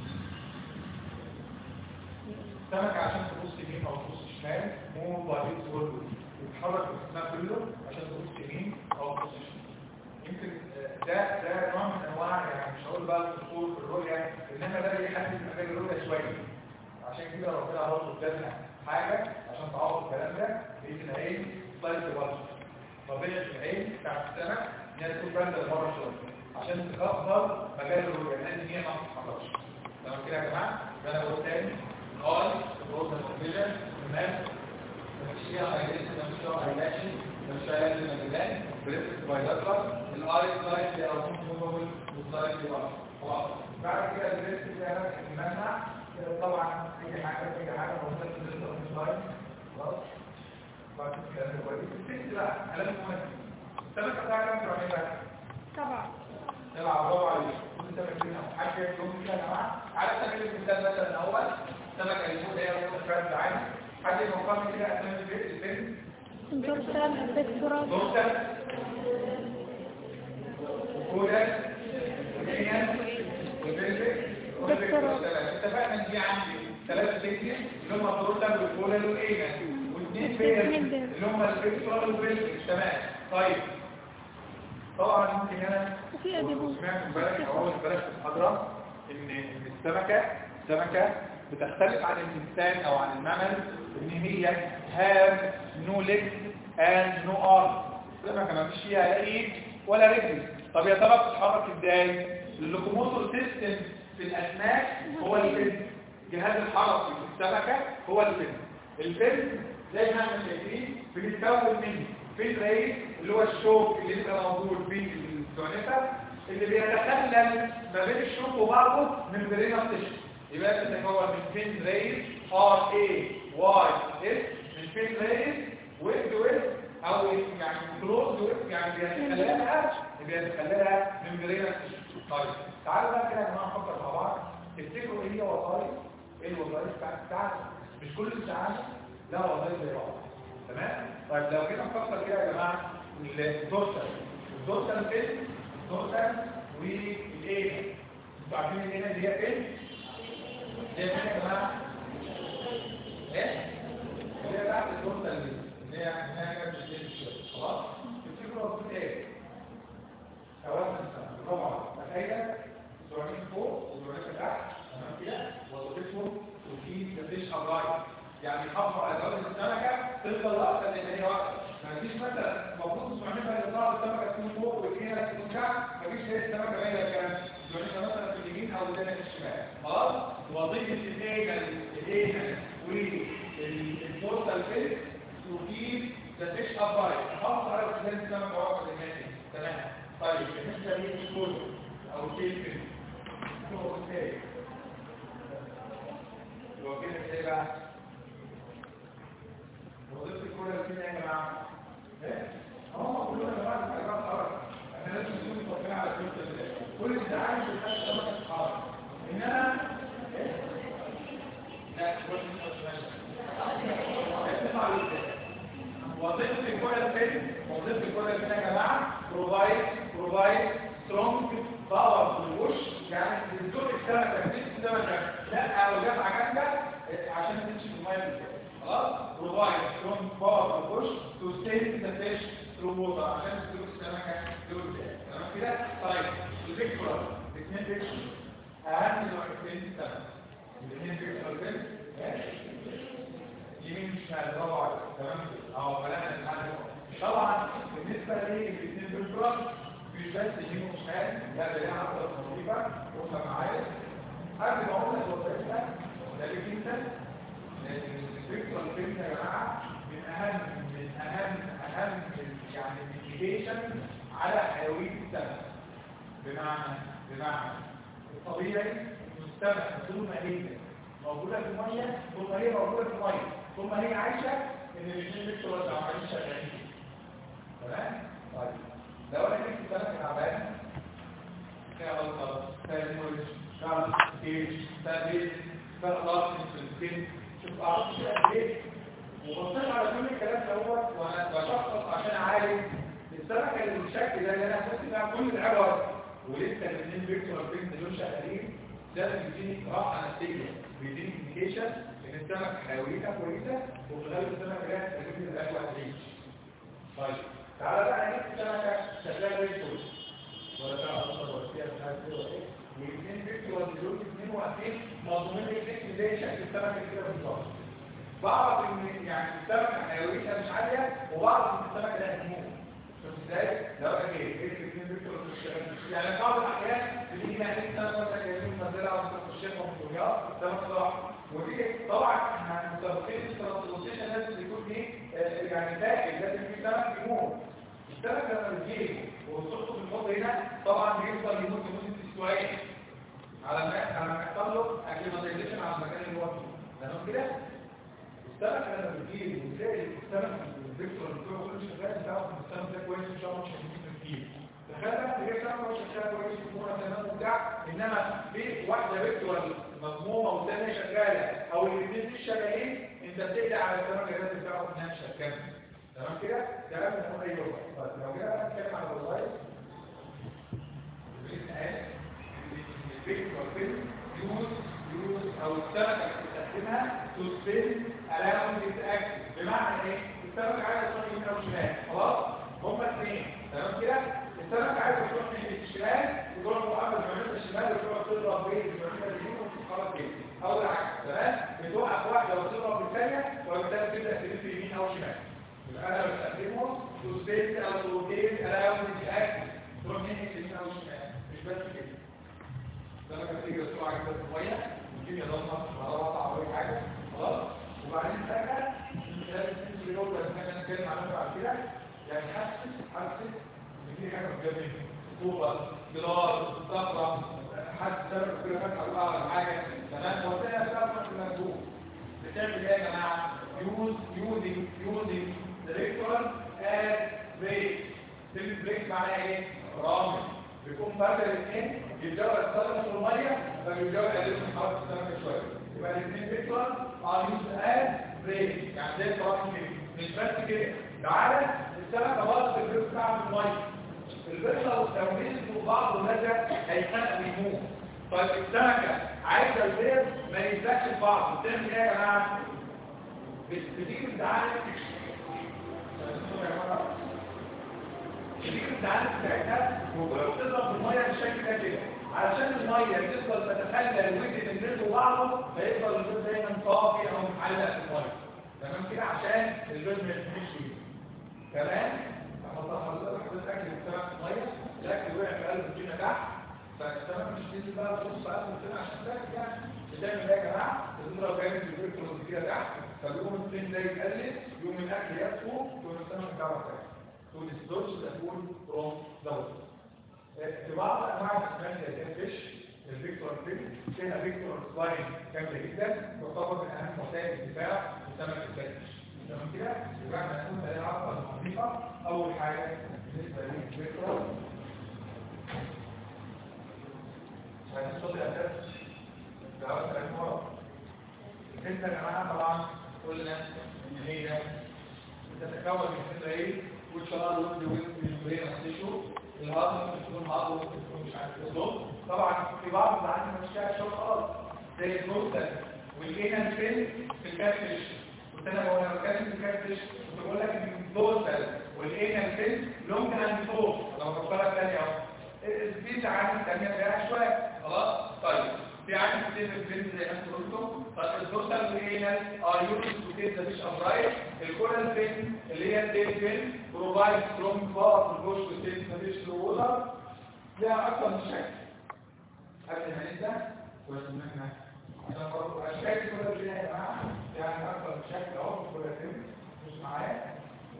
[SPEAKER 1] السمك عشان تبص يمين او تبص شمال مو ضعيف صغير يتحرك الاسماء كله عشان تبص يمين او تبص شمال يمكن آه، ده ده نوع من انواع يعني مش هقول بقى القصور في الرؤيه انما ده بيحدد مجال الرؤيه شويه عشان كده ربنا برضه ادانا حاجه عشان تعوض الكلام ده بقيه العين طيب برضه طبيعه العين بتاعت السمك ان هي تكون بارده لبره شويه عشان تكبر مجال الرؤيه لان هي ما بتتحركش تمام كده يا جماعه يبقى انا بقول تاني قال الروز فيجن تمام مفيش فيها هايلايت مفيش فيها هايلايت مفيش فيها لازم مجلان بريفكس بايلاترال الاي سلايد دي او موفبل والسلايد دي خلاص بعد كده البريفكس دي انا المنع كده طبعا اي حاجه اي حاجه موجوده في الليست اوف سلايد خلاص بعد كده الكلام ده كويس الست بقى كلام مهم السمكه بتاعك كام جرام ايه بقى؟
[SPEAKER 2] طبعا
[SPEAKER 1] تلعب برافو عليك كل سمك فينا حاجه يوم كده يا جماعه عارف سمك المثال مثلا اول سمك الفوق هي وسط فرد عادي حد يفكرني كده اسامي البيت الفيلم
[SPEAKER 2] دورسال بيكتورال
[SPEAKER 1] دورسال وكودال ودينيان وبيلفيك اتفقنا ان في عندي ثلاثة سيكشن اللي هم الدورسال والكودال والايمان واثنين بين اللي هم البيكتورال والبيلفيك تمام طيب طبعا ممكن انا
[SPEAKER 2] وفي اديبوس
[SPEAKER 1] سمعت امبارح او اول امبارح في المحاضره ان إن السمكه السمكه بتختلف عن الانسان او عن الممل ان هي have no legs and no arms السمكه ما فيش فيها لا ايد ولا رجل طب يا ترى بتتحرك ازاي اللوكوموتور سيستم في الاسماك هو الفن جهاز الحركي في السمكه هو الفن الفن زي ما احنا شايفين بنتكون منه فين رئيس اللي هو الشوك اللي بيبقى موجود في الزعنفه اللي بيتخلل ما بين الشوك وبعضه من برينا تشن يبقى بتتكون من فين رئيس ار اي واي اس من فين رئيس ويب ويب او يعني كلوز ويب يعني بيتخللها بيتخللها من برينا تشن طيب تعالوا بقى كده يا جماعه نفكر مع بعض تفتكروا ايه هي وظائف ايه الوظائف بتاعت بتاعت مش كل الساعات لا وظائف زي بعض تمام طيب لو جينا نفكر كده يا جماعه الدورسال الدورسال فين الدورسال والايه انتوا عارفين ان هنا اللي هي فين هي فين يا جماعه ايه اللي هي تحت الدورسال دي اللي هي هنا مش شويه خلاص تفتكروا المفروض ايه اولا طبعا تخيل زرعين فوق وزرعين تحت تمام كده وظيفتهم وفي تفريش ابراج يعني يحافظوا على جوده السمكه تفضل واقفه زي ما هي واقفه ما فيش مثلا المفروض السمكه اللي طلعت السمكه تكون فوق واثنين لازم تكون تحت مفيش زي السمكه باينه الكلام لو انت مثلا في اليمين او الثانيه في الشمال خلاص وظيفه الايجن الايجن والبورتال فيس وفي ذا فيش ابايت خلاص عرفت ازاي السمكه واقفه دلوقتي تمام طيب بالنسبه للكود او الكيلفين هو ازاي هو كده ازاي بقى وظيفه الكوره فين يا جماعه ايه هم كلهم يا جماعه حاجات خرج احنا لازم نكون متوقعين على الفلوس ده كل ده عايش في حاجه سمكه خرج انما إيه؟ لا كل وظيفه الكوره فين وظيفه الكوره فين يا جماعه بروفايد بروفايد سترونج باور في الوش يعني بتزق السمكه تمسك السمكه لا لو جت عجلة عشان تمشي في الميه خلاص بروفايد سترونج باور في الوش تو ستيت ذا فيش ثرو ووتر عشان تسلك السمكه لقدام تمام كده طيب الفيكتور الاثنين فيكتور اهم نوعين السمك الاثنين فيكتور فين يمين شمال برافو عليك تمام اهو كلامنا الحل طبعا بالنسبه للاثنين فيكتور مش بس يمين وشمال لا ده ليها علاقه بالوظيفه وانت معايا قبل ما اقول لك وظيفتها ده ليك انت الفكره الفكره يا جماعه من اهم من اهم اهم يعني الانديكيشن على حيويه السمك بمعنى بمعنى الطبيعي السمك طول ما هي موجوده في الميه طول ما هي موجوده في الميه طول ما هي عايشه ان الاثنين بيكتبوا عمالين شغالين تمام طيب لو انا جبت سمك تعبان فيها غلطه فيها مولج فيها ستيج فيها بيت فيها غلط في السكين شوف اعرف ايه وبصيت على كل الكلام دوت وانا بشخص عشان عارف السمكه اللي بالشكل ده اللي انا حاسس فيها كل العبر ولسه الاثنين فيكتور بين دول شغالين ده بيديني راحه نفسيه بيديني انديكيشن ان السمك حيويتها كويسه وفي الغالب السمكه دي هتستفيد من الاكل وهتعيش طيب تعالى بقى نجيب السمكه شكلها زي الفل ولا فيها اصفر ولا فيها مش عارف ايه ولا ايه والاثنين فيكتور دول الاثنين واقفين مضمونين الاثنين زي شكل السمكه كده بالظبط بعض ان يعني السمكه حيويتها مش عاليه وبعض ان السمكه ده هتموت شوف ازاي لو انا جاي ايه الاثنين فيكتور يعني بعض الاحيان بتيجي ناحيه السمكه مثلا جايبين منزلها وتخشها في الدنيا السمكه راح ودي طبعا احنا متفقين في الترانسبورتيشن لازم يكون ايه يعني داخل لازم في سمك يموت السمك لما بيجي وتحطه في الحوض هنا طبعا بيفضل يموت لمده اسبوعين على ما على ما يحصل له اكليماتيزيشن على المكان اللي هو فيه تمام كده السمك لما بيجي وتلاقي السمك الفيكتور اللي بتوعه كل شغال تعرف ان السمك ده كويس ان شاء الله مش هيموت كتير تخيل بقى تلاقي سمك مش شغال كويس وكوره تمام وبتاع انما في واحده فيكتور مضمومه والثانيه شغاله او الاثنين مش شغالين انت بتقلق على السمكه لازم تعرف انها مش هتكمل تمام كده كلام من اي لغه طيب لو جينا نتكلم عن الوظائف يوز يوز او السمكه بتستخدمها تسبل الاون يتاكد بمعنى ايه السمكه عايزه تروح يمين او شمال خلاص هما اثنين تمام كده السمكه عايزه تروح ناحيه الشمال وتروح مقابل جمعيه الشمال وتروح تضرب بين جمعيه اليمين وتتحرك كده او العكس تمام بتوقف واحده وتضرب الثانيه وبالتالي تبدا تلف يمين او شمال يبقى انا بستخدمه تسبل او تروتيت الاون يتاكد تروح ناحيه اليمين او الشمال مش بس كده لما تيجي بسرعه كده شويه الكيمياء ضغط على وضع او اي حاجه خلاص وبعدين فجاه لازم تنزل جوه بس احنا نتكلم عنها بعد كده يعني حسس حسس ان في حاجه بجد طوبه جدار صخره حد سبب كل فتحه الله على حاجه تمام وتلاقي نفسها في المكتوب بتعمل ايه يا جماعه يوز يوزنج يوزنج دايركتور از بريك كلمه بريك معناها ايه رامل بيكون بدل الاثنين يبداوا يتصرفوا في الميه فبيبداوا يقللوا من حركه السمكه شويه يبقى الاثنين بيكتور ار يوز از بريك يعني زي الفرامل كده مش بس كده تعالى السمكه باظت البريك بتاعها في الميه البشر والتمويل فوق بعض ولزق هيخنق ويموت طيب السمكه عايزه البيض ما يلزقش في بعض بتعمل ايه يا جماعه؟ بتيجي بتعالج تجيب التعامل بتاعتها وبتضرب الميه بالشكل ده كده علشان الميه تفضل تتخلى الوجه البيض وبعضه فيفضل البيض دايما صافي او محلق في الميه تمام كده عشان البيض ما يتمشي فيه كمان حضرتك حضرتك اكل السمك كمان مش تنزل بقى تبص على السنة عشان تاكل يعني بتعمل ايه يا جماعه الزمره جايه في الالكترون كده تحت فبيقوم السن ده يتقلل يقوم الاكل يطفو يقوم السمك بتاعه تاني تقول السدوتش تكون فروم دبل في بعض انواع الاسماك اللي هي الفيش الفيكتور فيل فيها فيكتور سلاين كامله جدا تعتبر من اهم وسائل الدفاع لسمك الفيش تمام كده يبقى احنا هنقول عليها عقبه نظيفه اول حاجه بالنسبه للفيكتور هنستطيع الاساس دعوات الأمور الفكرة يا جماعة طبعا قلنا إن هي بتتكون من فكرة إيه؟ which are looked with membrane of tissue الهضم ممكن تكون هضم ممكن تكون مش عارف ايه طبعا في بعض اللي عندنا مش كده شغل خالص زي البروستات والجينا فين في الكاتفش كنت انا بقول لما كاتب في الكاتفش كنت بقول لك ان البروستات والجينا فين لونج اند فوق لو بفكرك تاني اهو الفيزا عندي الثانيه فيها شويه خلاص طيب في عندي كتير الفيلم زي ما انتم قلتم طب الدوسر اللي هنا ار يوز كتير ده مش ابرايت الكورال فين اللي هي الديل فين بروفايد سترونج باور في الجوش والسيل مفيش ووتر ليها اكتر من شكل قبل ما نبدا كويس ان احنا عشان برضه اشكال الكورال دي يا جماعه يعني اكتر من شكل اهو في الكورال فين مش معايا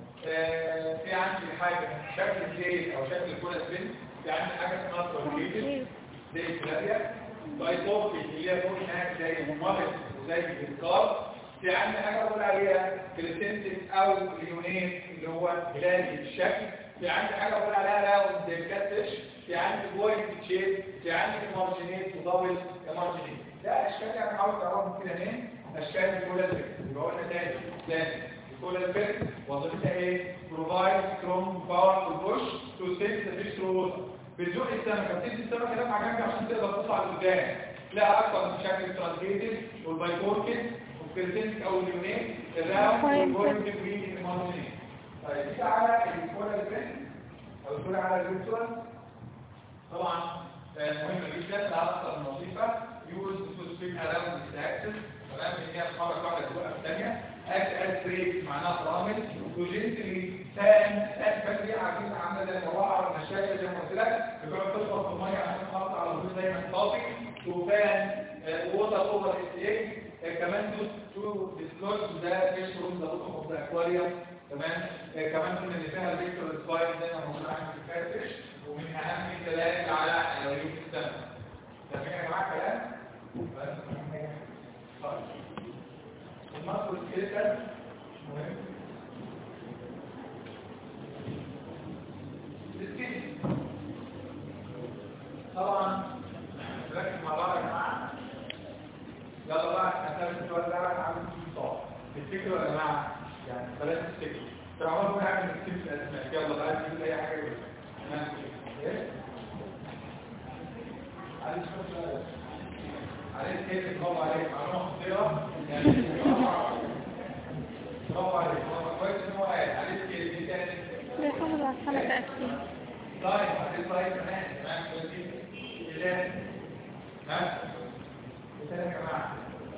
[SPEAKER 1] آه في عندي حاجه شكل الديل او شكل الكورال فين في عندي حاجه اسمها تورنيتد زي الكلابيا بايتوبي اللي هي فوق هناك زي الممرض وزي الإنكار في عندنا حاجة أقول عليها كريسنتك أو اليونين اللي هو هلالي الشكل في عندي حاجة أقول عليها راوند زي الكاتش في عندي بوينت شيب في عندي مارجينيت ودبل كمارجينيت ده أشكال يعني حاول تعرفهم كده مين أشكال الكولا الفكر يبقى قلنا تاني تاني الكولا الفكر وظيفتها إيه؟ بروفايد سترونج باور تو بوش تو سيت ذا فيش ثرو بتزق السمكه بتدي السمكه ده مع جنبي عشان تقدر تطلع لقدام لا اكتر من شكل ترانزيتد والبايكوركن والكريسنتك او اليونين الراوند والبوينت بريد المارجنين طيب دي على الكولا البن او الكولا على الفيكتورال طبعا مهمه جدا لها اكتر من وظيفه يوز تو سبيك اراوند ذا اكسس تمام ان هي تتحرك واحده توقف الثانيه اكت از بريك معناها فرامل وجنتلي سان سان دي عارفين عامله زي المروحه والمشايه زي ما قلت لك بتقعد تشرب في الميه عشان تحافظ على الوجود دايما صافي توفان ووتر اوفر ايه كمان تو ديسلوج ده فيش روم ذا بوتوم اوف ذا اكواريوم تمام كمان قلنا ان فيها الفيكتور سبايك زي ما موجود عندنا في الكاتفش ومن اهم الدلائل على حيوية السمك تمام يا جماعه كلام المصر السكيلتر مهم السكيل طبعا نركز مع بعض يا جماعه يلا بقى هنعمل السؤال ده عامل صعب تفتكروا يا جماعه يعني بلاش تفتكروا تعملوا كل حاجه من السكيل في الاسماء يلا بقى نجيب اي حاجه تمام ايه عليك شويه عليك كيف برافو عليك معلومه خطيره يعني برافو عليك هو كويس ان هو قاعد عليك كيف دي تاني
[SPEAKER 2] بيحافظ على الحلقة أكيد
[SPEAKER 1] طيب عليك طيب كمان تمام كويس إيه ها إيه يا جماعه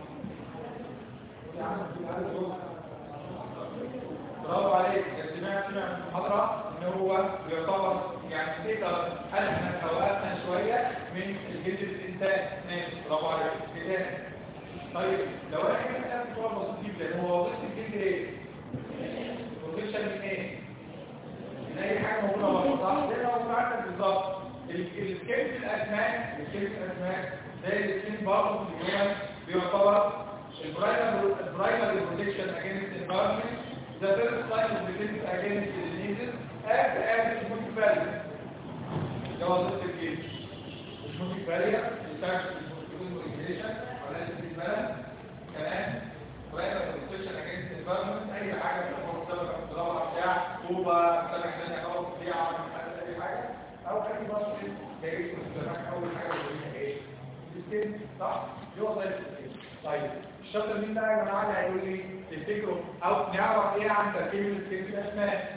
[SPEAKER 1] برافو عليك سمعت سمع في المحاضرة ان هو بيعتبر يعني تقدر ألحن حواسنا شوية من الجلد الإنسان ماشي برافو عليك كده طيب لو انا كده كده سؤال بسيط جدا هو وظيفة الجلد ايه؟ بروفيشن من ايه؟ من اي حاجة موجودة بره صح؟ زي ما موجود عندك بالظبط السكيل في الأسماك السكيل في الأسماك زي السكين برضه في الجمل بيعتبر البرايمري بروتكشن اجينست انفايرمنت the first line of defense against diseases act as a multivariate ده وظيفة الجيش مش multivariate يساعد في المولتيبيشن ولا الاستقبال كمان برايمري بروتكشن اجينست انفايرمنت اي حاجة بتاخد سبب اختراع بتاع طوبة سمك ثانية خلاص فيها عمل اي حاجة او اي بشر جاي في السمك اول حاجة بيقولها ايه؟ السكين صح؟ دي وظيفة الجيش طيب الشاطر مين بقى يا جماعه اللي هيقول لي تفتكروا او نعرف ايه عن تركيب السكين في الاسماء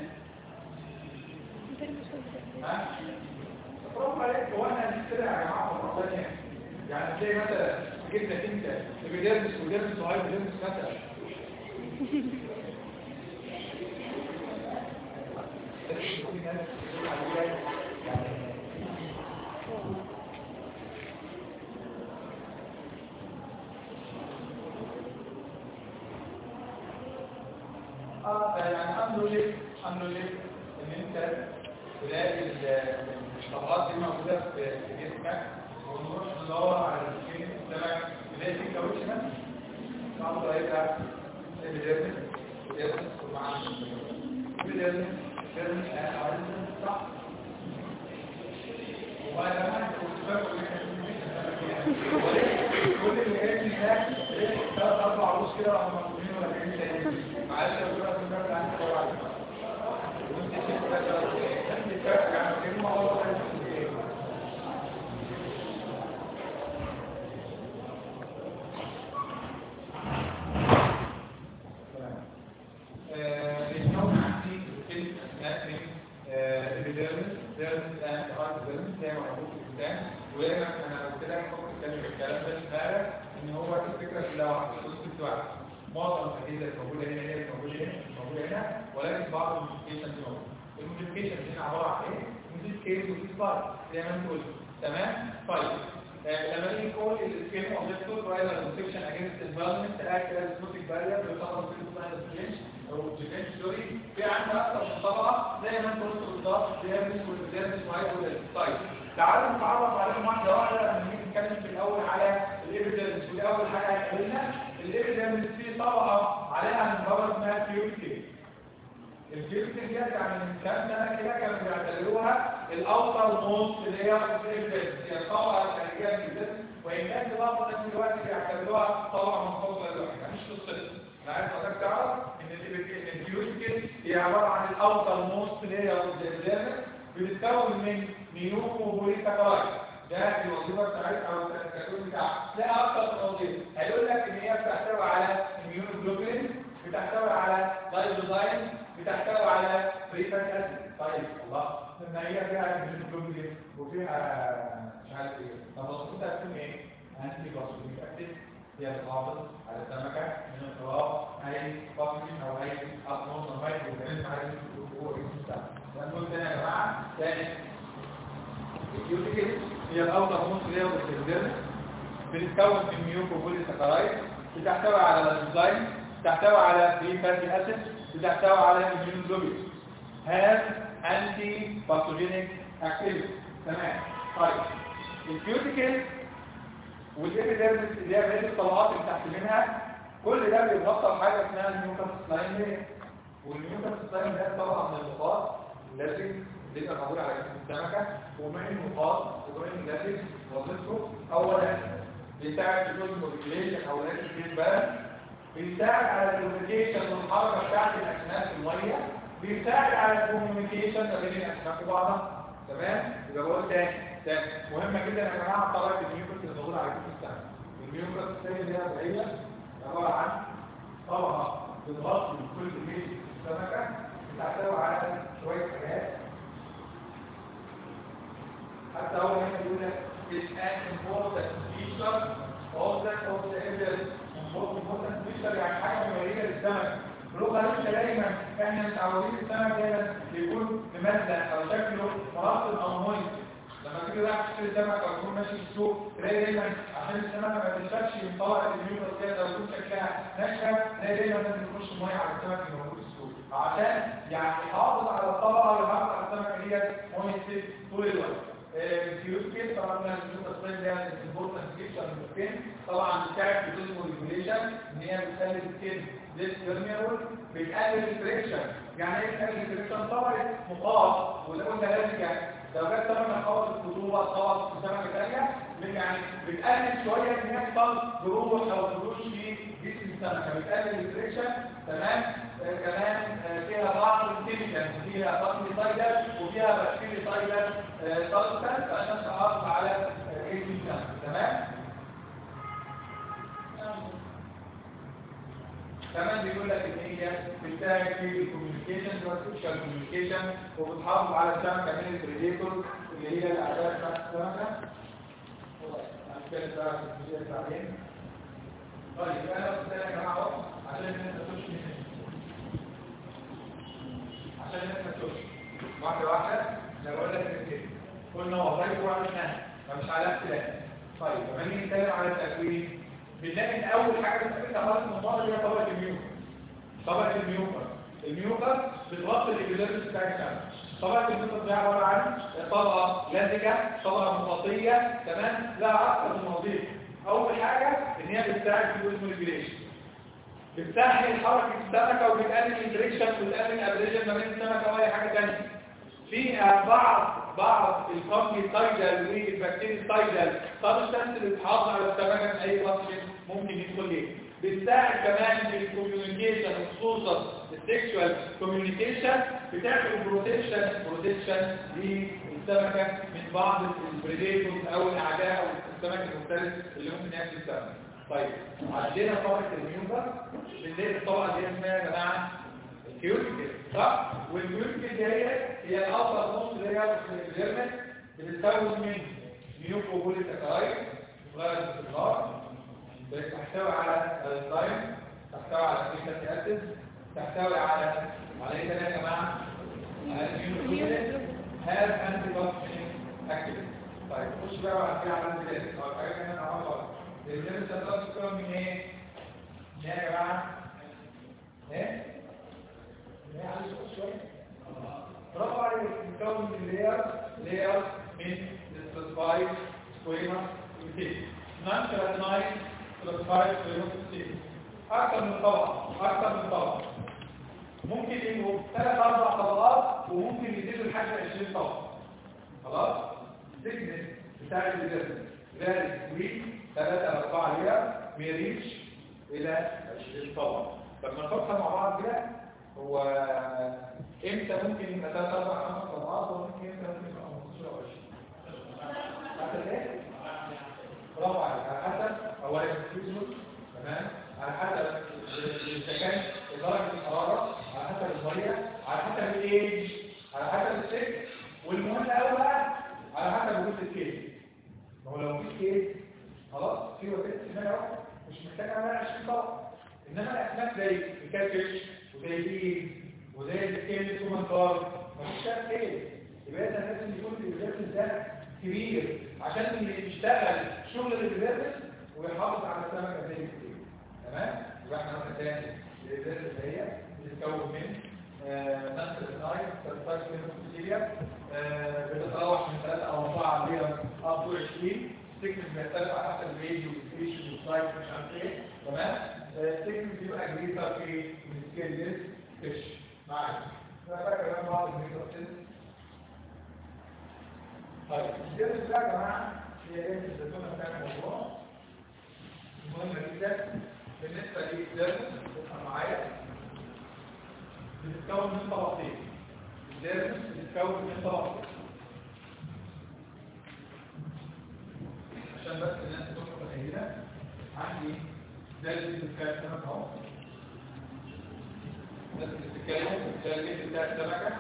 [SPEAKER 1] ها برافو عليك هو انا دي كده يا جماعه مرة ثانيه يعني تلاقي مثلا جبنا انت بيدرس ودرس صغير ودرس مثلا الحمد لله الحمد لله ان انت تلاقي ال- الطبقات دي موجوده في في جسمك ونروح ندور على السكين قدامك تلاقي في كاوتش مثلا النهارده هيبقى الديرمس الديرمس ومع الديرمس الديرمس صح وبعد ما كنت باكل كل اللي جاي هناك ثلاث اربع عروس كده راحوا مقبولين ولا جايين تاني معلش لو كده كنت باكل عندي طبعا وانت شفت بقى انت بتفرق عن كلمه والله اليوم عندي كلمة أسماء من الديرمس ديرمس أند هارد ديرمس زي ما موجود في الكتاب وهنا أنا قلت لك ممكن تتكلم الكلام ده فعلا إن هو الفكرة كلها واحدة كونسبت واحد معظم الأجهزة الموجودة هنا هي موجودة هنا موجودة هنا ولكن بعض الموديفيكيشنز موجودة الموديفيكيشنز هنا عبارة عن إيه؟ موديل كيس ودي سبارك زي ما أنت قلت تمام؟ طيب آه، لما نيجي نقول السكيم اوف ديكتور رايلا بروتكشن اجينست انفيرمنت اكت از سموثينج بارير بتخرج في السلايد او ديفنس سوري في عندنا اكثر من طبقه زي ما انت قلت بالظبط ديرمس والديرمس وهايبر طيب تعالوا نتعرف عليهم واحده واحده لما نيجي نتكلم في الاول على الابيدرمس ودي اول حاجه هتقابلنا الابيدرمس فيه طبقه عليها من بره اسمها كيوتيكل الكيوتيكل دي يعني من كام سنه كده كانوا بيعتبروها الاوتر موست اللي هي الابيدرمس هي الطبقه الخارجيه من الجسم وان كان في بعض الناس دلوقتي بيعتبروها طبقه منفصله لوحدها مش قصتها انا عايز حضرتك تعرف ان الكيوتيكل هي عباره عن الاوتر موست اللي هي الابيدرمس بتتكون من نيوكو بوليساكرايد ده الوظيفه بتاعتها او التكون بتاعها لا اكتر من وظيفه هيقول لك ان هي بتحتوي على immunoglobulin بتحتوي على لايزوزايم بتحتوي على فريفات اسيد طيب الله لما هي فيها immunoglobulin وفيها مش عارف ايه طب وظيفتها تكون ايه؟ انتي باسوليك اسيد هي بتحافظ على السمكه من انقراض اي باسولين او اي اطنون مايكرو اورجانيزم عايز جوه الجسم بتاعنا ونقول تاني يا جماعه تاني الكيوتيكل هي الاوتر موست لير بالديرم بتتكون من ميوكو بوليساكرايد بتحتوي على الانزيم بتحتوي على فري فاتي اسيد بتحتوي على immunoglobulin has anti pathogenic activity تمام طيب الكيوتيكل والابيديرمس اللي هي بقيه الطبقات اللي تحت منها كل ده بيتغطى بحاجه اسمها الميوكس سلايم والميوكس سلايم ده طبعا من النقاط التي بيبقى موجود على جسم السمكه ومن النقاط ومن التي وظيفته اولا بيساعد في الموديفيكيشن او الانتي بالانس بيساعد على الكوميونيكيشن والحركه بتاعت الاسماك في الميه بيساعد على الكوميونيكيشن ما بين الاسماك وبعضها تمام يبقى بقول تاني تاني مهمه جدا يا جماعه طبقه الميوكس اللي موجوده على جسم السمك الميوكس الثانيه اللي هي بعيده عباره عن طبقه بتغطي كل كميه السمكه بتحتوي على شويه حاجات حتى هو هنا بيقول لك is an important feature of the of the evidence important feature يعني حاجه مميزه للسمك بلغه انت دايما احنا متعودين السمك دايما بيكون ممزق او شكله مرطب او ميه لما تيجي رايح تشتري سمك او تكون ماشي في السوق تلاقي دايما عشان السمكه ما تنشفش من طبقه الميوكس كده لو يكون شكلها ناشفه تلاقي دايما لازم يخش ميه على السمك اللي موجود في السوق عشان يعني يحافظ على الطبقه ويحافظ على السمكه ديت ميه طول الوقت الكيوتيكل طبعا الكيوتيكل ده الامبورتنت فيتشر من السكين طبعا بتساعد في الديزمو ريجوليشن ان هي بتخلي السكين ليس بيرميبل بتقلل الفريكشن يعني ايه بتقلل الفريكشن طبعا مقاط وده قلنا لازم يعني لو جت سمكه خبطت الخطوبه خبطت في سمكه ثانيه يعني بتقلل شويه ان يحصل جروح او خدوش في جسم السمكه بتقلل الفريكشن تمام آه كمان آه فيها بعض الكيميكال فيها بطن سايدر وفيها بكتيريا سايدر سبستانس عشان تحافظ على جسم السمكه تمام كمان بيقول لك ان هي بتساعد في الكوميونيكيشن والسوشيال كوميونيكيشن وبتحافظ على السمكه من البريديتور اللي هي الاعداء بتاعت السمكه هنتكلم بقى في الجزئيه بعدين طيب انا قلت لك يا جماعه اهو عشان الناس ما تخش عشان الناس ما تخش واحده واحده انا بقول لك كده قلنا وظائف وعملناها فمش على اختلاف طيب لما نيجي نتكلم على التكوين بنلاقي ان اول حاجه بتقابلنا خالص من الموضوع هي طبقه الميوكس طبقه الميوكس الميوكس بتغطي الابيديرمس بتاع السمك طبعا الجلوكوز ده عباره عن طبقه لزجه طبقه مطاطيه تمام لها اكثر من وظيفه اول حاجه ان هي بتساعد في الاسموليفيشن بتسهل حركه السمكه وبتقلل الانتريكشن وبتقلل الابريشن ما بين السمكه واي حاجه ثانيه في بعض بعض الفانجي سايدل والبكتيريا سايدل سبستانس اللي بتحافظ على السمكه من اي فانكشن ممكن يدخل ليه بتساعد كمان في الكوميونيكيشن وخصوصا السكشوال كوميونيكيشن بتعمل بروتكشن بروتكشن للسمكه من بعض البريديتورز او الاعداء او السمك المختلف اللي ممكن ياكل السمك طيب عندنا طبقه الميوكر بالليل الطبقه دي اسمها يا جماعه الكيوتيكل صح والكيوتيكل دي هي هي الاوسط نص اللي هي الديرمس بتتكون من ميوكوبوليساكرايد صغيره في النار تحتوي على الانزيم تحتوي على فيتامين اسيد تحتوي على على ايه تاني يا جماعه على الاميونوجلوبولين هاز انتي توكسين اكتيفيتي طيب خش بقى بعد كده على الانزيم او حاجه كمان عملها الانزيم ده بتتكون من ايه؟ من ايه يا جماعه؟ ايه؟ ايه عايز تخش شويه؟ برافو عليك بتتكون من لير لير من السبايك سكويما وتيب نان كراتينايد سبايك سكويما وتيب اكثر من طبقه اكثر من طبقه ممكن يبقوا ثلاث اربع طبقات وممكن يزيدوا لحد 20 طبقه خلاص السجن بتاع الجسم ذلك وي 3 4 لير بيريتش الى 20 طبقه لما نفكر مع بعض كده هو امتى ممكن يبقى 3 4 5 طبقات وممكن امتى ممكن يبقى 15 او 20 حسب ايه؟ برافو عليك على حسب اولا الفيزيوس تمام على حسب السكن درجة الحرارة على حسب المية على حسب الايج على حسب السن والمهم قوي بقى على حسب وجود الكيس ما هو لو في كيس خلاص في وسيله سماء مش محتاج اعمل 20 طبقه انما الاسماك زي الكاتفيش وزي البيز وزي السكيل كومنتار مفيش فيها كيس يبقى ده لازم يكون الريزيرفس ده كبير عشان يشتغل شغل الريزيرفس ويحافظ على السمكه زي الكتير تمام يبقى احنا قلنا تاني الريزيرفس اللي هي بتتكون من نفس النايت ترتاج من الكتيريا بتتراوح من 3 او 4 لير اب تو 20 سيكنس بيختلف على حسب الريديو والسبيشن والسايت مش عارف ايه تمام سيكنس بيبقى جريتر في من سكيل ديس فيش معاك ده بقى كمان بعض الميكروسيس طيب الجرس ده يا جماعه هي ايه الزيتونه بتاع الموضوع مهمه جدا بالنسبه للجرس افهم معايا بتتكون من طبقتين الجرس بتتكون من طبقتين عشان بس الناس تكون متخيله عندي دالة بتتكلم اهو الناس اللي بتتكلم الدالة بتاع السمكه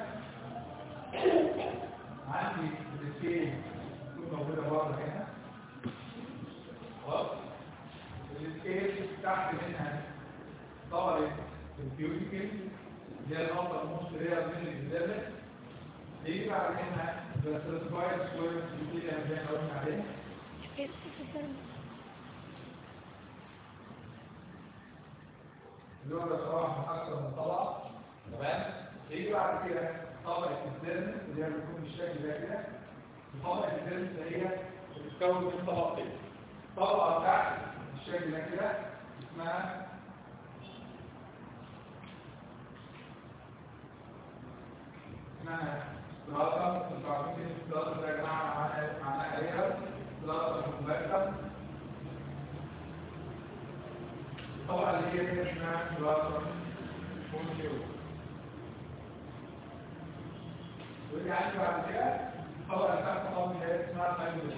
[SPEAKER 1] عندي السكيل تكون موجوده بره هنا خلاص السكيل تحت منها طبقه البيوتيكل اللي هي النقطه النص اللي هي من الجدامه يجي بعد منها السيرتيفايد سكوير اللي زي ما قلنا عليه اللي هو بصراحة من أكثر من طبقة تمام يجي بعد كده طبقة الدرن اللي هي بتكون بالشكل ده كده طبقة الدرن اللي هي بتتكون من طبقتين طبقة تحت بالشكل ده كده اسمها اسمها ستراتا انتوا عارفين ستراتا ده يا جماعة معناها معناها ايه؟ ستراتا مباشرة طبعا اللي هي اسمها ستراتا فونتيو ودي عندي بعد كده طبعا تحت طبعا اللي هي اسمها فايبر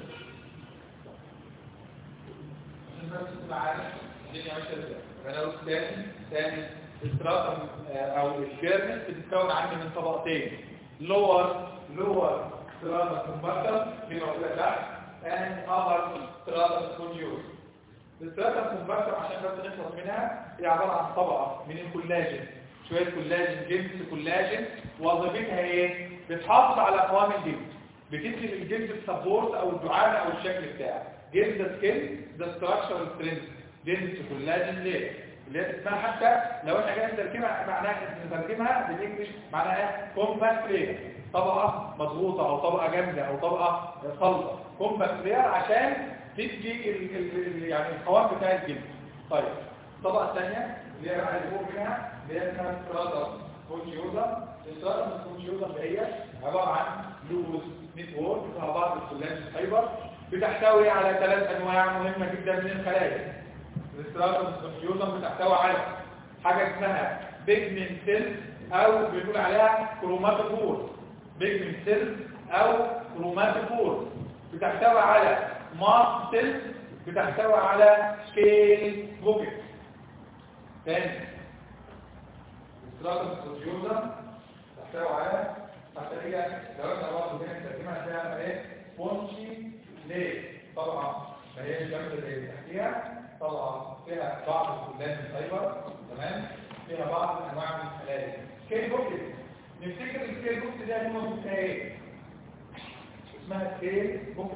[SPEAKER 1] عشان بس تبقى عارف الدنيا ماشيه ازاي انا قلت تاني تاني الستراتا او الجيرمس بتتكون عندي من طبقتين لور لور ستراتا كومباكتر دي موجوده تحت and upper strata spongios الستراتا كومباكتر عشان بس نخلص منها هي عباره عن طبقه من الكولاجين شويه كولاجين جنس كولاجين وظيفتها ايه بتحافظ على قوام الجلد بتدي للجلد السبورت او الدعامه او الشكل بتاعه جلد ده سكين ده ستراكشر سترينث جنس كولاجين ليه اللي هي اسمها حتى لو احنا جاي نترجمها معناها نترجمها بالانجلش معناها ايه كومباكت لير طبقه مضغوطه او طبقه جامده او طبقه خلطه كومباكت لير عشان تدي ال ال ال يعني القوام بتاع الجلد طيب الطبقه الثانيه اللي هي بقى اللي فوق منها اللي هي اسمها ستراتا كونجيوزا الستراتا كونجيوزا اللي هي عباره عن لوز نتورك فيها بعض السلالات الفايبر بتحتوي على ثلاث انواع مهمه جدا من الخلايا الاستراتوم كونجيوزم بتحتوي على حاجه اسمها بيجمنت سيل او بنقول عليها كروماتوفور بيجمنت سيل او كروماتوفور بتحتوي على ماست سيل بتحتوي على سكيل بوكيت تاني الاستراتوم كونجيوزم تحتوي على حتى هي لو انت برضه هنا ترجمها هتلاقيها ايه بونشي ليه طبعا ما هي جامده زي اللي تحتيها طبعا فيها بعض الكلات الفايبر تمام فيها بعض انواع من الخلايا سكيل بوكس نفتكر السكيل بوكس دي هتكون موجوده ايه اسمها سكيل بوكس